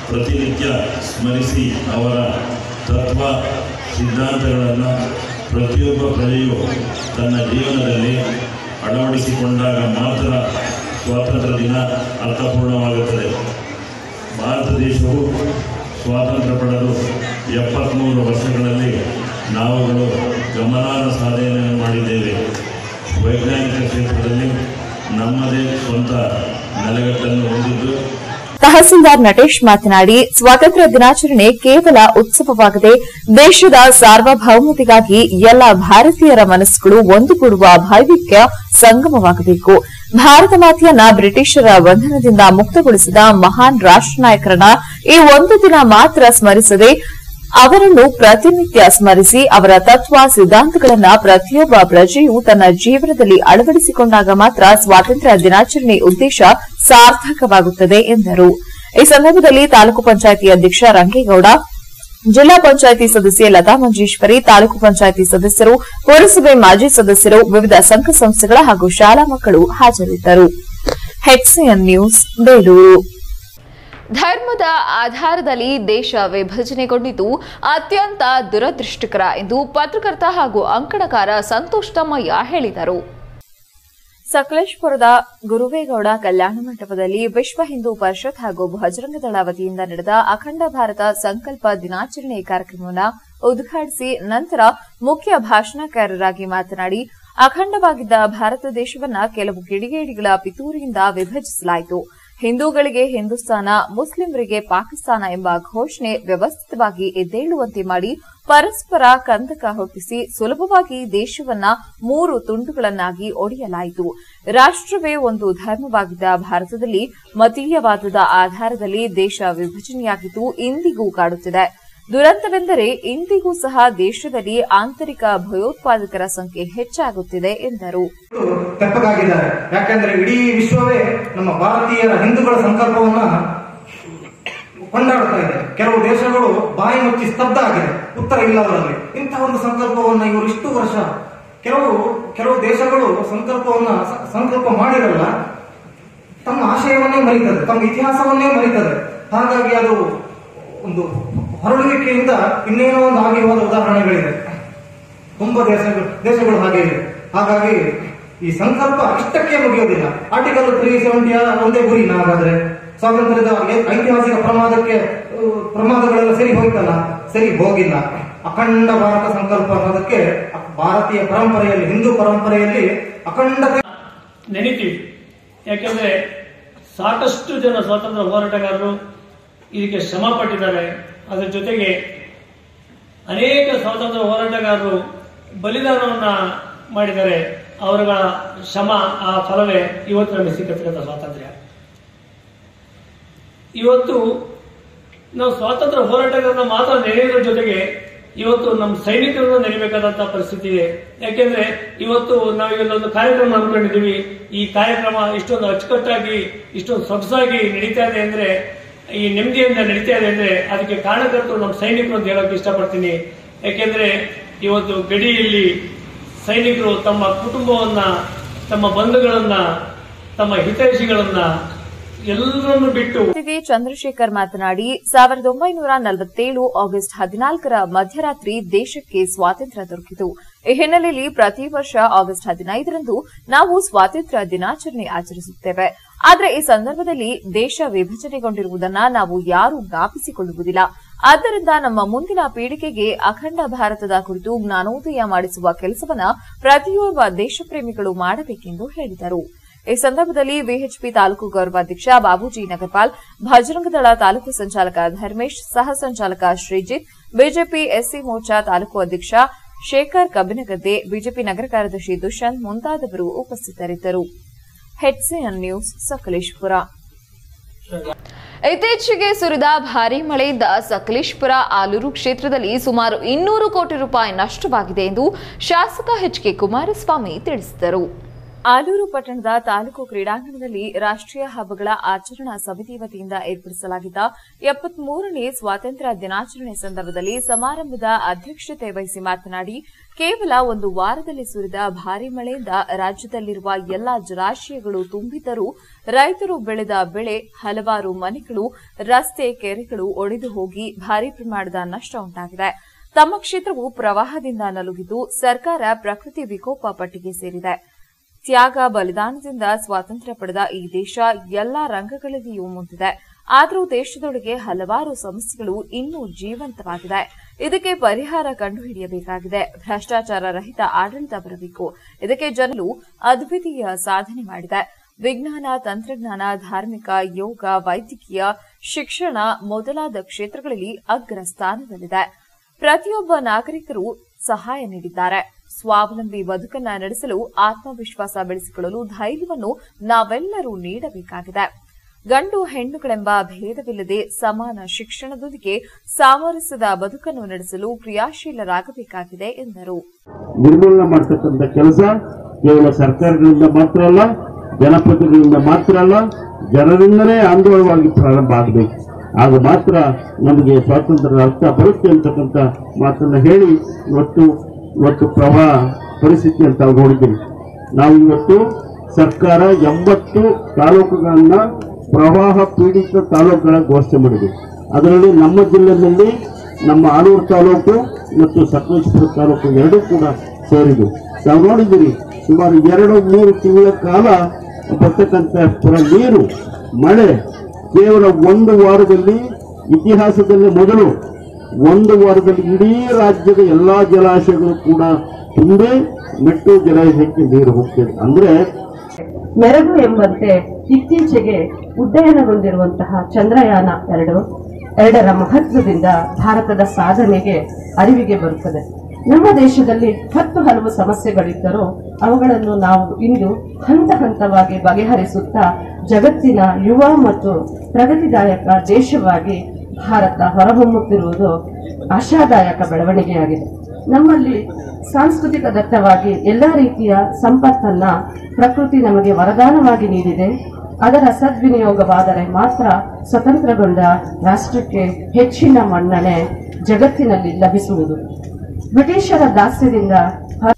Speaker 5: ಪ್ರತಿನಿತ್ಯ ಸ್ಮರಿಸಿ ಅವರ ತತ್ವ ಸಿದ್ಧಾಂತಗಳನ್ನು ಪ್ರತಿಯೊಬ್ಬ ಪ್ರಜೆಯು ತನ್ನ ಜೀವನದಲ್ಲಿ ಅಳವಡಿಸಿಕೊಂಡಾಗ ಮಾತ್ರ ಸ್ವಾತಂತ್ರ್ಯ ದಿನ ಅರ್ಥಪೂರ್ಣವಾಗುತ್ತದೆ ಭಾರತ ದೇಶವು ಸ್ವಾತಂತ್ರ್ಯ ಪಡೆದು ಎಪ್ಪತ್ತ್ಮೂರು ವರ್ಷಗಳಲ್ಲಿ ನಾವುಗಳು ಗಮನಾರ್ಹ ಸಾಧನೆಯನ್ನು ಮಾಡಿದ್ದೇವೆ ವೈಜ್ಞಾನಿಕ ಕ್ಷೇತ್ರದಲ್ಲಿ ನಮ್ಮದೇ ಸ್ವಂತ ನೆಲೆಗಟ್ಟನ್ನು ಹೊಂದಿದ್ದು
Speaker 8: ತಹಸೀಲ್ದಾರ್ ನಟೇಶ್ ಮಾತನಾಡಿ ಸ್ವಾತಂತ್ರ್ಯ ದಿನಾಚರಣೆ ಕೇವಲ ಉತ್ಸವವಾಗದೆ ದೇಶದ ಸಾರ್ವಭೌಮತೆಗಾಗಿ ಎಲ್ಲ ಭಾರತೀಯರ ಮನಸ್ಸುಗಳು ಒಂದುಗೂಡುವ ಭೈವಿಕ್ಯ ಸಂಗಮವಾಗಬೇಕು ಭಾರತ ಮಾತೆಯನ್ನ ಬ್ರಿಟಿಷರ ಬಂಧನದಿಂದ ಮುಕ್ತಗೊಳಿಸಿದ ಮಹಾನ್ ರಾಷ್ಟ್ರ ನಾಯಕರನ್ನ ಈ ಒಂದು ದಿನ ಮಾತ್ರ ಸ್ಮರಿಸದೆ ಅವರನ್ನು ಪ್ರತಿನಿತ್ಯ ಸ್ಮರಿಸಿ ಅವರ ತತ್ವ ಸಿದ್ಧಾಂತಗಳನ್ನ ಪ್ರತಿಯೊಬ್ಬ ಪ್ರಜೆಯು ತನ್ನ ಜೀವನದಲ್ಲಿ ಅಳವಡಿಸಿಕೊಂಡಾಗ ಮಾತ್ರ ಸ್ವಾತಂತ್ರ್ಯ ದಿನಾಚರಣೆ ಉದ್ದೇಶ ಸಾರ್ಥಕವಾಗುತ್ತದೆ ಎಂದರು ಈ ಸಂದರ್ಭದಲ್ಲಿ ತಾಲೂಕು ಪಂಚಾಯಿತಿ ಅಧ್ಯಕ್ಷ ರಂಗೇಗೌಡ ಜಿಲ್ಲಾ ಪಂಚಾಯಿತಿ ಸದಸ್ಯೆ ಲತಾ ಮಂಜೇಶ್ವರಿ ತಾಲೂಕು ಪಂಚಾಯಿತಿ ಸದಸ್ಯರು ಪುರಸಭೆ ಮಾಜಿ ಸದಸ್ಯರು ವಿವಿಧ ಸಂಘ ಸಂಸ್ಥೆಗಳ ಹಾಗೂ ಶಾಲಾ ಮಕ್ಕಳು ಹಾಜರಿದ್ದರು ಹೆಚ್ಸಿಎನ್ ನ್ಯೂಸ್ ಬೇಲೂರು
Speaker 1: ಧರ್ಮದ ಆಧಾರದಲ್ಲಿ ದೇಶ ವಿಭಜನೆಗೊಂಡಿದ್ದು ಅತ್ಯಂತ ದುರದೃಷ್ಟಕರ ಎಂದು ಪತ್ರಕರ್ತ ಹಾಗೂ ಅಂಕಣಕಾರ ಸಂತೋಷ್ ತಮ್ಮಯ್ಯ ಹೇಳಿದರು
Speaker 2: ಸಕಲೇಶ್ಪುರದ ಗುರುವೇಗೌಡ ಕಲ್ಯಾಣ ಮಂಟಪದಲ್ಲಿ ವಿಶ್ವ ಹಿಂದೂ ಪರಿಷತ್ ಹಾಗೂ ಭಜರಂಗ ದಳ ವತಿಯಿಂದ ನಡೆದ ಅಖಂಡ ಭಾರತ ಸಂಕಲ್ಪ ದಿನಾಚರಣೆ ಕಾರ್ಯಕ್ರಮವನ್ನು ಉದ್ಘಾಟಿಸಿ ನಂತರ ಮುಖ್ಯ ಭಾಷಣಕಾರರಾಗಿ ಮಾತನಾಡಿ ಅಖಂಡವಾಗಿದ್ದ ಭಾರತ ದೇಶವನ್ನ ಕೆಲವು ಕಿಡಿಗೇಡಿಗಳ ಪಿತೂರಿಯಿಂದ ವಿಭಜಿಸಲಾಯಿತು ಹಿಂದೂಗಳಿಗೆ ಹಿಂದೂಸ್ತಾನ ಮುಸ್ಲಿಮರಿಗೆ ಪಾಕಿಸ್ತಾನ ಎಂಬ ಘೋಷಣೆ ವ್ಯವಸ್ಥಿತವಾಗಿ ಎದ್ದೇಳುವಂತೆ ಮಾಡಿ ಪರಸ್ಪರ ಕಂದಕ ಹುಟ್ಟಿಸಿ ಸುಲಭವಾಗಿ ದೇಶವನ್ನ ಮೂರು ತುಂಡುಗಳನ್ನಾಗಿ ಒಡೆಯಲಾಯಿತು ರಾಷ್ಟ್ರವೇ ಒಂದು ಧರ್ಮವಾಗಿದ್ದ ಭಾರತದಲ್ಲಿ ಮತೀಯವಾದದ ಆಧಾರದಲ್ಲಿ ದೇಶ ವಿಭಜನೆಯಾಗಿದ್ದು ಇಂದಿಗೂ ಕಾಡುತ್ತಿದೆ ದುರಂತವೆಂದರೆ ಇಂದಿಗೂ ಸಹ ದೇಶದಲ್ಲಿ ಆಂತರಿಕ ಭಯೋತ್ಪಾದಕರ ಸಂಖ್ಯೆ ಹೆಚ್ಚಾಗುತ್ತಿದೆ ಎಂದರು
Speaker 13: ತೆಪ್ಪಗಾಗಿದ್ದಾರೆ ಯಾಕಂದ್ರೆ ಇಡೀ ವಿಶ್ವವೇ ನಮ್ಮ ಭಾರತೀಯರ ಹಿಂದೂಗಳ ಸಂಕಲ್ಪವನ್ನ ಕೊಂಡಾಡ್ತಾ ಇದೆ ಕೆಲವು ದೇಶಗಳು ಬಾಯಿ ಮುಚ್ಚಿ ಸ್ತಬ್ಧ ಆಗಿದೆ ಉತ್ತರ ಇಲ್ಲ ಅವರಲ್ಲಿ ಇಂತಹ ಒಂದು ಸಂಕಲ್ಪವನ್ನ ಇವರು ಇಷ್ಟು ವರ್ಷ ಕೆಲವು ಕೆಲವು ದೇಶಗಳು ಸಂಕಲ್ಪವನ್ನ ಸ- ಸಂಕಲ್ಪ ಮಾಡಿರಲ್ಲ ತಮ್ಮ ಆಶಯವನ್ನೇ ಮರೀತದೆ ತಮ್ಮ ಇತಿಹಾಸವನ್ನೇ ಮರೀತದೆ ಹಾಗಾಗಿ ಅದು ಒಂದು ಹೊರಳುವಿಕೆಯಿಂದ ಇನ್ನೇನೋ ಒಂದು ಆಗಿ ಹೋದ ಉದಾಹರಣೆಗಳಿದೆ ತುಂಬಾ ದೇಶಗಳು ದೇಶಗಳು ಹಾಗೆ ಇವೆ ಹಾಗಾಗಿ ಈ ಸಂಕಲ್ಪ ಇಷ್ಟಕ್ಕೆ ಮುಗಿಯೋದಿಲ್ಲ ಆರ್ಟಿಕಲ್ ತ್ರೀ ಸೆವೆಂಟಿಯ ಒಂದೇ ಗುರಿ ಹಾಗಾದ್ರೆ ಸ್ವಾತಂತ್ರ್ಯದ ಐ- ಐತಿಹಾಸಿಕ ಪ್ರಮಾದಕ್ಕೆ ಆ, ಪ್ರಮಾದಗಳೆಲ್ಲ ಸರಿ ಹೋಯ್ತಲ್ಲ ಸರಿ ಹೋಗಿಲ್ಲ ಅಖಂಡ ಭಾರತ ಸಂಕಲ್ಪ ಅನ್ನೋದಕ್ಕೆ ಭಾರತೀಯ ಪರಂಪರೆಯಲ್ಲಿ ಹಿಂದೂ ಪರಂಪರೆಯಲ್ಲಿ ಅಖಂಡತೆ
Speaker 14: ನೆನಿತೀವಿ ಯಾಕೆಂದ್ರೆ ಸಾಕಷ್ಟು ಜನ ಸ್ವಾತಂತ್ರ್ಯ ಹೋರಾಟಗಾರರು ಇದಕ್ಕೆ ಶ್ರಮ ಪಟ್ಟಿದ್ದಾರೆ ಅದರ ಜೊತೆಗೆ ಅನೇಕ ಸ್ವಾತಂತ್ರ್ಯ ಹೋರಾಟಗಾರರು ಬಲಿದಾನವನ್ನ ಮಾಡಿದ್ದಾರೆ ಅವರುಗಳ ಶ್ರಮ ಆ ಫಲವೇ ಇವತ್ತು ನಮಗೆ ಸಿಕ್ಕತಕ್ಕಂಥ ಸ್ವಾತಂತ್ರ್ಯ ಇವತ್ತು ನಾವು ಸ್ವಾತಂತ್ರ್ಯ ಹೋರಾಟಗಾರನ ಮಾತ್ರ ನೆನೆಯೋದ್ರ ಜೊತೆಗೆ ಇವತ್ತು ನಮ್ಮ ಸೈನಿಕರನ್ನು ನೆನೆಯಬೇಕಾದಂತಹ ಪರಿಸ್ಥಿತಿ ಇದೆ ಯಾಕೆಂದ್ರೆ ಇವತ್ತು ನಾವು ಇಲ್ಲೊಂದು ಕಾರ್ಯಕ್ರಮ ಹಮ್ಮಿಕೊಂಡಿದ್ದೀವಿ ಈ ಕಾರ್ಯಕ್ರಮ ಇಷ್ಟೊಂದು ಅಚ್ಚುಕಟ್ಟಾಗಿ ಇಷ್ಟೊಂದು ಸೊಗಸಾಗಿ ನಡೀತಾ ಇದೆ ಅಂದ್ರೆ ಈ ನೆಮ್ಮದಿಯಿಂದ ನಡೀತಾ ಇದೆ ಅಂದ್ರೆ ಅದಕ್ಕೆ ಕಾರಣಕರ್ತರು ನಮ್ಮ ಸೈನಿಕರು ಅಂತ ಹೇಳಕ್ ಇಷ್ಟಪಡ್ತೀನಿ ಯಾಕೆಂದ್ರೆ ಇವತ್ತು ಗಡಿಯಲ್ಲಿ ಸೈನಿಕರು ತಮ್ಮ ಕುಟುಂಬವನ್ನ ತಮ್ಮ ಬಂಧುಗಳನ್ನ ತಮ್ಮ ಹಿತೈಷಿಗಳನ್ನ ಎಲ್ಲರನ್ನು ಬಿಟ್ಟು
Speaker 2: ಅತಿಥಿ ಚಂದ್ರಶೇಖರ್ ಮಾತನಾಡಿ ಸಾವಿರದ ಒಂಬೈನೂರ ನಲವತ್ತೇಳು ಆಗಸ್ಟ್ ಹದಿನಾಲ್ಕರ ಮಧ್ಯರಾತ್ರಿ ದೇಶಕ್ಕೆ ಸ್ವಾತಂತ್ರ್ಯ ದೊರಕಿತು ಈ ಹಿನ್ನೆಲೆಯಲ್ಲಿ ಪ್ರತಿ ವರ್ಷ ಆಗಸ್ಟ್ ಹದಿನೈದರಂದು ನಾವು ಸ್ವಾತಂತ್ರ್ಯ ದಿನಾಚರಣೆ ಆಚರಿಸುತ್ತೇವೆ ಆದರೆ ಈ ಸಂದರ್ಭದಲ್ಲಿ ದೇಶ ವಿಭಜನೆಗೊಂಡಿರುವುದನ್ನ ನಾವು ಯಾರೂ ಜ್ಞಾಪಿಸಿಕೊಳ್ಳುವುದಿಲ್ಲ ಆದ್ದರಿಂದ ನಮ್ಮ ಮುಂದಿನ ಪೀಳಿಗೆಗೆ ಅಖಂಡ ಭಾರತದ ಕುರಿತು ಜ್ಞಾನೋದಯ ಮಾಡಿಸುವ ಕೆಲಸವನ್ನ ಪ್ರತಿಯೊಬ್ಬ ದೇಶಪ್ರೇಮಿಗಳು ಮಾಡಬೇಕೆಂದು ಹೇಳಿದರು ಈ ಸಂದರ್ಭದಲ್ಲಿ ವಿಎಚ್ಪಿ ತಾಲೂಕು ಗೌರವಾಧ್ಯಕ್ಷ ಬಾಬೂಜಿ ನಗರ್ಪಾಲ್ ಭಜರಂಗದಳ ತಾಲೂಕು ಸಂಚಾಲಕ ಧರ್ಮೇಶ್ ಸಹ ಸಂಚಾಲಕ ಶ್ರೀಜಿತ್ ಬಿಜೆಪಿ ಎಸ್ಸಿ ಮೋರ್ಚಾ ತಾಲೂಕು ಅಧ್ಯಕ್ಷ ಶೇಖರ್ ಕಬ್ಬಿನಗದ್ದೆ ಬಿಜೆಪಿ ನಗರ ಕಾರ್ಯದರ್ಶಿ ದುಷ್ಯಂತ್ ಮುಂತಾದವರು ಉಪಸ್ಥಿತರಿದ್ದರು ಹೆಚ್ಸಿಎನ್ ನ್ಯೂಸ್ ಸಕಲೇಶ್ಪುರ
Speaker 1: ಇತ್ತೀಚೆಗೆ ಸುರಿದ ಭಾರೀ ಮಳೆಯಿಂದ ಸಕಲೇಶ್ಪುರ ಆಲೂರು ಕ್ಷೇತ್ರದಲ್ಲಿ ಸುಮಾರು ಇನ್ನೂರು ಕೋಟಿ ರೂಪಾಯಿ ನಷ್ಟವಾಗಿದೆ ಎಂದು ಶಾಸಕ ಎಚ್ ಕೆ ಕುಮಾರಸ್ವಾಮಿ ತಿಳಿಸಿದರು
Speaker 2: ಆಲೂರು ಪಟ್ಟಣದ ತಾಲೂಕು ಕ್ರೀಡಾಂಗಣದಲ್ಲಿ ರಾಷ್ಟ್ರೀಯ ಹಬ್ಬಗಳ ಆಚರಣಾ ಸಮಿತಿ ವತಿಯಿಂದ ಏರ್ಪಡಿಸಲಾಗಿದ್ದ ಎಪ್ಪತ್ಮೂರನೇ ಸ್ವಾತಂತ್ರ್ಯ ದಿನಾಚರಣೆ ಸಂದರ್ಭದಲ್ಲಿ ಸಮಾರಂಭದ ಅಧ್ಯಕ್ಷತೆ ವಹಿಸಿ ಮಾತನಾಡಿ ಕೇವಲ ಒಂದು ವಾರದಲ್ಲಿ ಸುರಿದ ಭಾರಿ ಮಳೆಯಿಂದ ರಾಜ್ಯದಲ್ಲಿರುವ ಎಲ್ಲಾ ಜಲಾಶಯಗಳು ತುಂಬಿದ್ದರೂ ರೈತರು ಬೆಳೆದ ಬೆಳೆ ಹಲವಾರು ಮನೆಗಳು ರಸ್ತೆ ಕೆರೆಗಳು ಒಡೆದು ಹೋಗಿ ಭಾರಿ ಪ್ರಮಾಣದ ನಷ್ಟ ಉಂಟಾಗಿದೆ ತಮ್ಮ ಕ್ಷೇತ್ರವು ಪ್ರವಾಹದಿಂದ ನಲುಗಿದ್ದು ಸರ್ಕಾರ ಪ್ರಕೃತಿ ವಿಕೋಪ ಪಟ್ಟಿಗೆ ಸೇರಿದೆ ತ್ಯಾಗ ಬಲಿದಾನದಿಂದ ಸ್ವಾತಂತ್ರ್ಯ ಪಡೆದ ಈ ದೇಶ ಎಲ್ಲಾ ರಂಗಗಳಲ್ಲಿಯೂ ಮುಂದಿದೆ ಆದರೂ ದೇಶದೊಳಗೆ ಹಲವಾರು ಸಮಸ್ಯೆಗಳು ಇನ್ನೂ ಜೀವಂತವಾಗಿದೆ ಇದಕ್ಕೆ ಪರಿಹಾರ ಕಂಡುಹಿಡಿಯಬೇಕಾಗಿದೆ ಭ್ರಷ್ಟಾಚಾರ ರಹಿತ ಆಡಳಿತ ಬರಬೇಕು ಇದಕ್ಕೆ ಜನರು ಅದ್ವಿತೀಯ ಸಾಧನೆ ಮಾಡಿದೆ ವಿಜ್ಞಾನ ತಂತ್ರಜ್ಞಾನ ಧಾರ್ಮಿಕ ಯೋಗ ವೈದ್ಯಕೀಯ ಶಿಕ್ಷಣ ಮೊದಲಾದ ಕ್ಷೇತ್ರಗಳಲ್ಲಿ ಅಗ್ರ ಸ್ಥಾನದಲ್ಲಿದೆ ಪ್ರತಿಯೊಬ್ಬ ನಾಗರಿಕರು ಸಹಾಯ ನೀಡಿದ್ದಾರೆ ಸ್ವಾವಲಂಬಿ ಬದುಕನ್ನ ನಡೆಸಲು ಆತ್ಮವಿಶ್ವಾಸ ಬೆಳೆಸಿಕೊಳ್ಳಲು ಧೈರ್ಯವನ್ನು ನಾವೆಲ್ಲರೂ ನೀಡಬೇಕಾಗಿದೆ ಗಂಡು ಹೆಣ್ಣುಗಳೆಂಬ ಭೇದವಿಲ್ಲದೆ ಸಮಾನ ಶಿಕ್ಷಣದೊಂದಿಗೆ ಸಾಮರಸ್ಯದ ಬದುಕನ್ನು ನಡೆಸಲು ಕ್ರಿಯಾಶೀಲರಾಗಬೇಕಾಗಿದೆ ಎಂದರು
Speaker 15: ನಿರ್ಮೂಲನೆ ಮಾಡ್ತಕ್ಕಂಥ ಕೆಲಸ ಕೇವಲ ಸರ್ಕಾರಗಳಿಂದ ಮಾತ್ರ ಅಲ್ಲ ಜನಪ್ರತಿನಿಧಿಗಳಿಂದ ಮಾತ್ರ ಅಲ್ಲ ಜನರಿಂದಲೇ ಆಂದೋಲನವಾಗಿ ಪ್ರಾರಂಭ ಆಗಬೇಕು ಆಗ ಮಾತ್ರ ನಮಗೆ ಸ್ವಾತಂತ್ರ್ಯದ ಅರ್ಥ ಬರುತ್ತೆ ಅಂತಕ್ಕಂಥ ಮಾತನ್ನ ಹೇಳಿ ಇವತ್ತು ಇವತ್ತು ಪ್ರವಾಹ ಪರಿಸ್ಥಿತಿ ಅಂತ ನಾವು ನೋಡಿದ್ದೀವಿ ನಾವು ಇವತ್ತು ಸರ್ಕಾರ ಎಂಬತ್ತು ತಾಲೂಕುಗಳನ್ನ ಪ್ರವಾಹ ಪೀಡಿತ ತಾಲೂಕುಗಳ ಘೋಷಣೆ ಮಾಡಿದೆ ಅದರಲ್ಲಿ ನಮ್ಮ ಜಿಲ್ಲೆಯಲ್ಲಿ ನಮ್ಮ ಆಲೂರು ತಾಲೂಕು ಮತ್ತು ಸಕಲೇಶ್ಪುರ ತಾಲೂಕು ಎರಡೂ ಕೂಡ ಸೇರಿದೆ ನಾವು ನೋಡಿದ್ದೀರಿ ಸುಮಾರು ಎರಡು ಮೂರು ತಿಂಗಳ ಕಾಲ ಬರ್ತಕ್ಕಂಥ ಪುರ ನೀರು ಮಳೆ ಕೇವಲ ಒಂದು ವಾರದಲ್ಲಿ ಇತಿಹಾಸದಲ್ಲಿ ಮೊದಲು ಒಂದು ವಾರದಲ್ಲಿ ಇಡೀ ರಾಜ್ಯದ ಎಲ್ಲಾ ಜಲಾಶಯಗಳು ಕೂಡ ತುಂಬಿ ಮೆಟ್ಟು ಜಲಾಶಯಕ್ಕೆ ನೀರು ಹೋಗ್ತಿದೆ ಅಂದ್ರೆ
Speaker 16: ಮೆರಗು ಎಂಬಂತೆ ಇತ್ತೀಚೆಗೆ ಉಡ್ಡಯನಗೊಂಡಿರುವಂತಹ ಚಂದ್ರಯಾನ ಎರಡು ಎರಡರ ಮಹತ್ವದಿಂದ ಭಾರತದ ಸಾಧನೆಗೆ ಅರಿವಿಗೆ ಬರುತ್ತದೆ ನಮ್ಮ ದೇಶದಲ್ಲಿ ಹತ್ತು ಹಲವು ಸಮಸ್ಯೆಗಳಿದ್ದರೂ ಅವುಗಳನ್ನು ನಾವು ಇಂದು ಹಂತ ಹಂತವಾಗಿ ಬಗೆಹರಿಸುತ್ತಾ ಜಗತ್ತಿನ ಯುವ ಮತ್ತು ಪ್ರಗತಿದಾಯಕ ದೇಶವಾಗಿ ಭಾರತ ಹೊರಹೊಮ್ಮುತ್ತಿರುವುದು ಆಶಾದಾಯಕ ಬೆಳವಣಿಗೆಯಾಗಿದೆ ನಮ್ಮಲ್ಲಿ ಸಾಂಸ್ಕೃತಿಕ ದತ್ತವಾಗಿ ಎಲ್ಲ ರೀತಿಯ ಸಂಪತ್ತನ್ನ ಪ್ರಕೃತಿ ನಮಗೆ ವರದಾನವಾಗಿ ನೀಡಿದೆ ಅದರ ಸದ್ವಿನಿಯೋಗವಾದರೆ ಮಾತ್ರ ಸ್ವತಂತ್ರಗೊಂಡ ರಾಷ್ಟ್ರಕ್ಕೆ ಹೆಚ್ಚಿನ ಮನ್ನಣೆ ಜಗತ್ತಿನಲ್ಲಿ ಲಭಿಸುವುದು ಬ್ರಿಟಿಷರ ದಾಸ್ಯದಿಂದ ಹೊರ-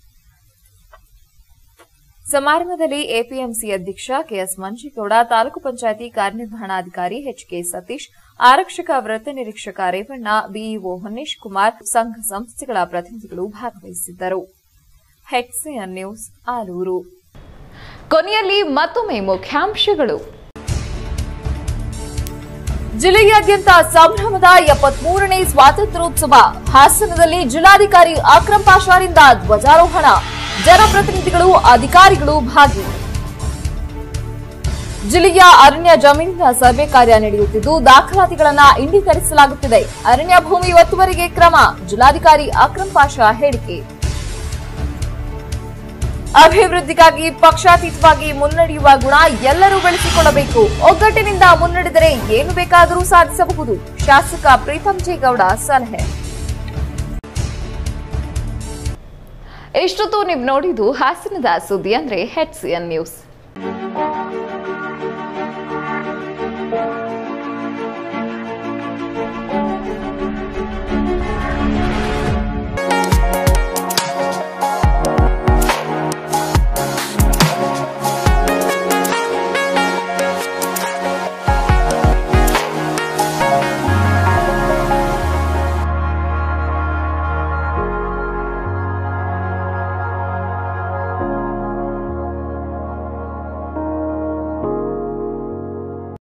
Speaker 2: ಸಮಾರಂಭದಲ್ಲಿ ಎಪಿಎಂಸಿ ಅಧ್ಯಕ್ಷ ಕೆಎಸ್ ಮಂಜೇಗೌಡ ತಾಲೂಕು ಪಂಚಾಯಿತಿ ಕಾರ್ಯನಿರ್ವಹಣಾಧಿಕಾರಿ ಎಚ್ಕೆ ಸತೀಶ್ ಆರಕ್ಷಕ ವೃತ್ತ ನಿರೀಕ್ಷಕ ರೇವಣ್ಣ ಬಿಇಒ ಹೊನ್ನೇಶ್ ಕುಮಾರ್ ಸಂಘ ಸಂಸ್ಥೆಗಳ ಪ್ರತಿನಿಧಿಗಳು ಭಾಗವಹಿಸಿದ್ದರು ಹೆಚ್ಸಿಎನ್ ನ್ಯೂಸ್ ಆಲೂರು
Speaker 1: ಕೊನೆಯಲ್ಲಿ ಮತ್ತೊಮ್ಮೆ ಮುಖ್ಯಾಂಶಗಳು
Speaker 2: ಜಿಲ್ಲೆಯಾದ್ಯಂತ ಸಂಭ್ರಮದ ಎಪ್ಪತ್ಮೂರನೇ ಸ್ವಾತಂತ್ರ್ಯೋತ್ಸವ ಹಾಸನದಲ್ಲಿ ಜಿಲ್ಲಾಧಿಕಾರಿ ಅಕ್ರಮ್ ಪಾಷಾರಿಂದ ಧ್ವಜಾರೋಹಣ ಜನಪ್ರತಿನಿಧಿಗಳು ಅಧಿಕಾರಿಗಳು ಭಾಗಿ ಜಿಲ್ಲೆಯ ಅರಣ್ಯ ಜಮೀನಿನ ಸರ್ವೆ ಕಾರ್ಯ ನಡೆಯುತ್ತಿದ್ದು ದಾಖಲಾತಿಗಳನ್ನ ಇಂಡೀಕರಿಸಲಾಗುತ್ತಿದೆ ಅರಣ್ಯ ಭೂಮಿ ಒತ್ತುವರಿಗೆ ಕ್ರಮ ಜಿಲ್ಲಾಧಿಕಾರಿ ಅಕ್ರಮ್ ಪಾಷಾ ಹೇಳಿಕೆ ಅಭಿವೃದ್ಧಿಗಾಗಿ ಪಕ್ಷಾತೀತವಾಗಿ ಮುನ್ನಡೆಯುವ ಗುಣ ಎಲ್ಲರೂ ಬೆಳೆಸಿಕೊಳ್ಳಬೇಕು ಒಗ್ಗಟ್ಟಿನಿಂದ ಮುನ್ನಡೆದರೆ ಏನು ಬೇಕಾದರೂ ಸಾಧಿಸಬಹುದು ಶಾಸಕ ಪ್ರೀತಂ ಜೇಗೌಡ ಸಲಹೆ
Speaker 1: ಇಷ್ಟೊತ್ತು ನೀವು ನೋಡಿದ್ದು ಹಾಸನದ ಸುದ್ದಿ ಅಂದ್ರೆ ಹೆಚ್ಸಿಎನ್ ನ್ಯೂಸ್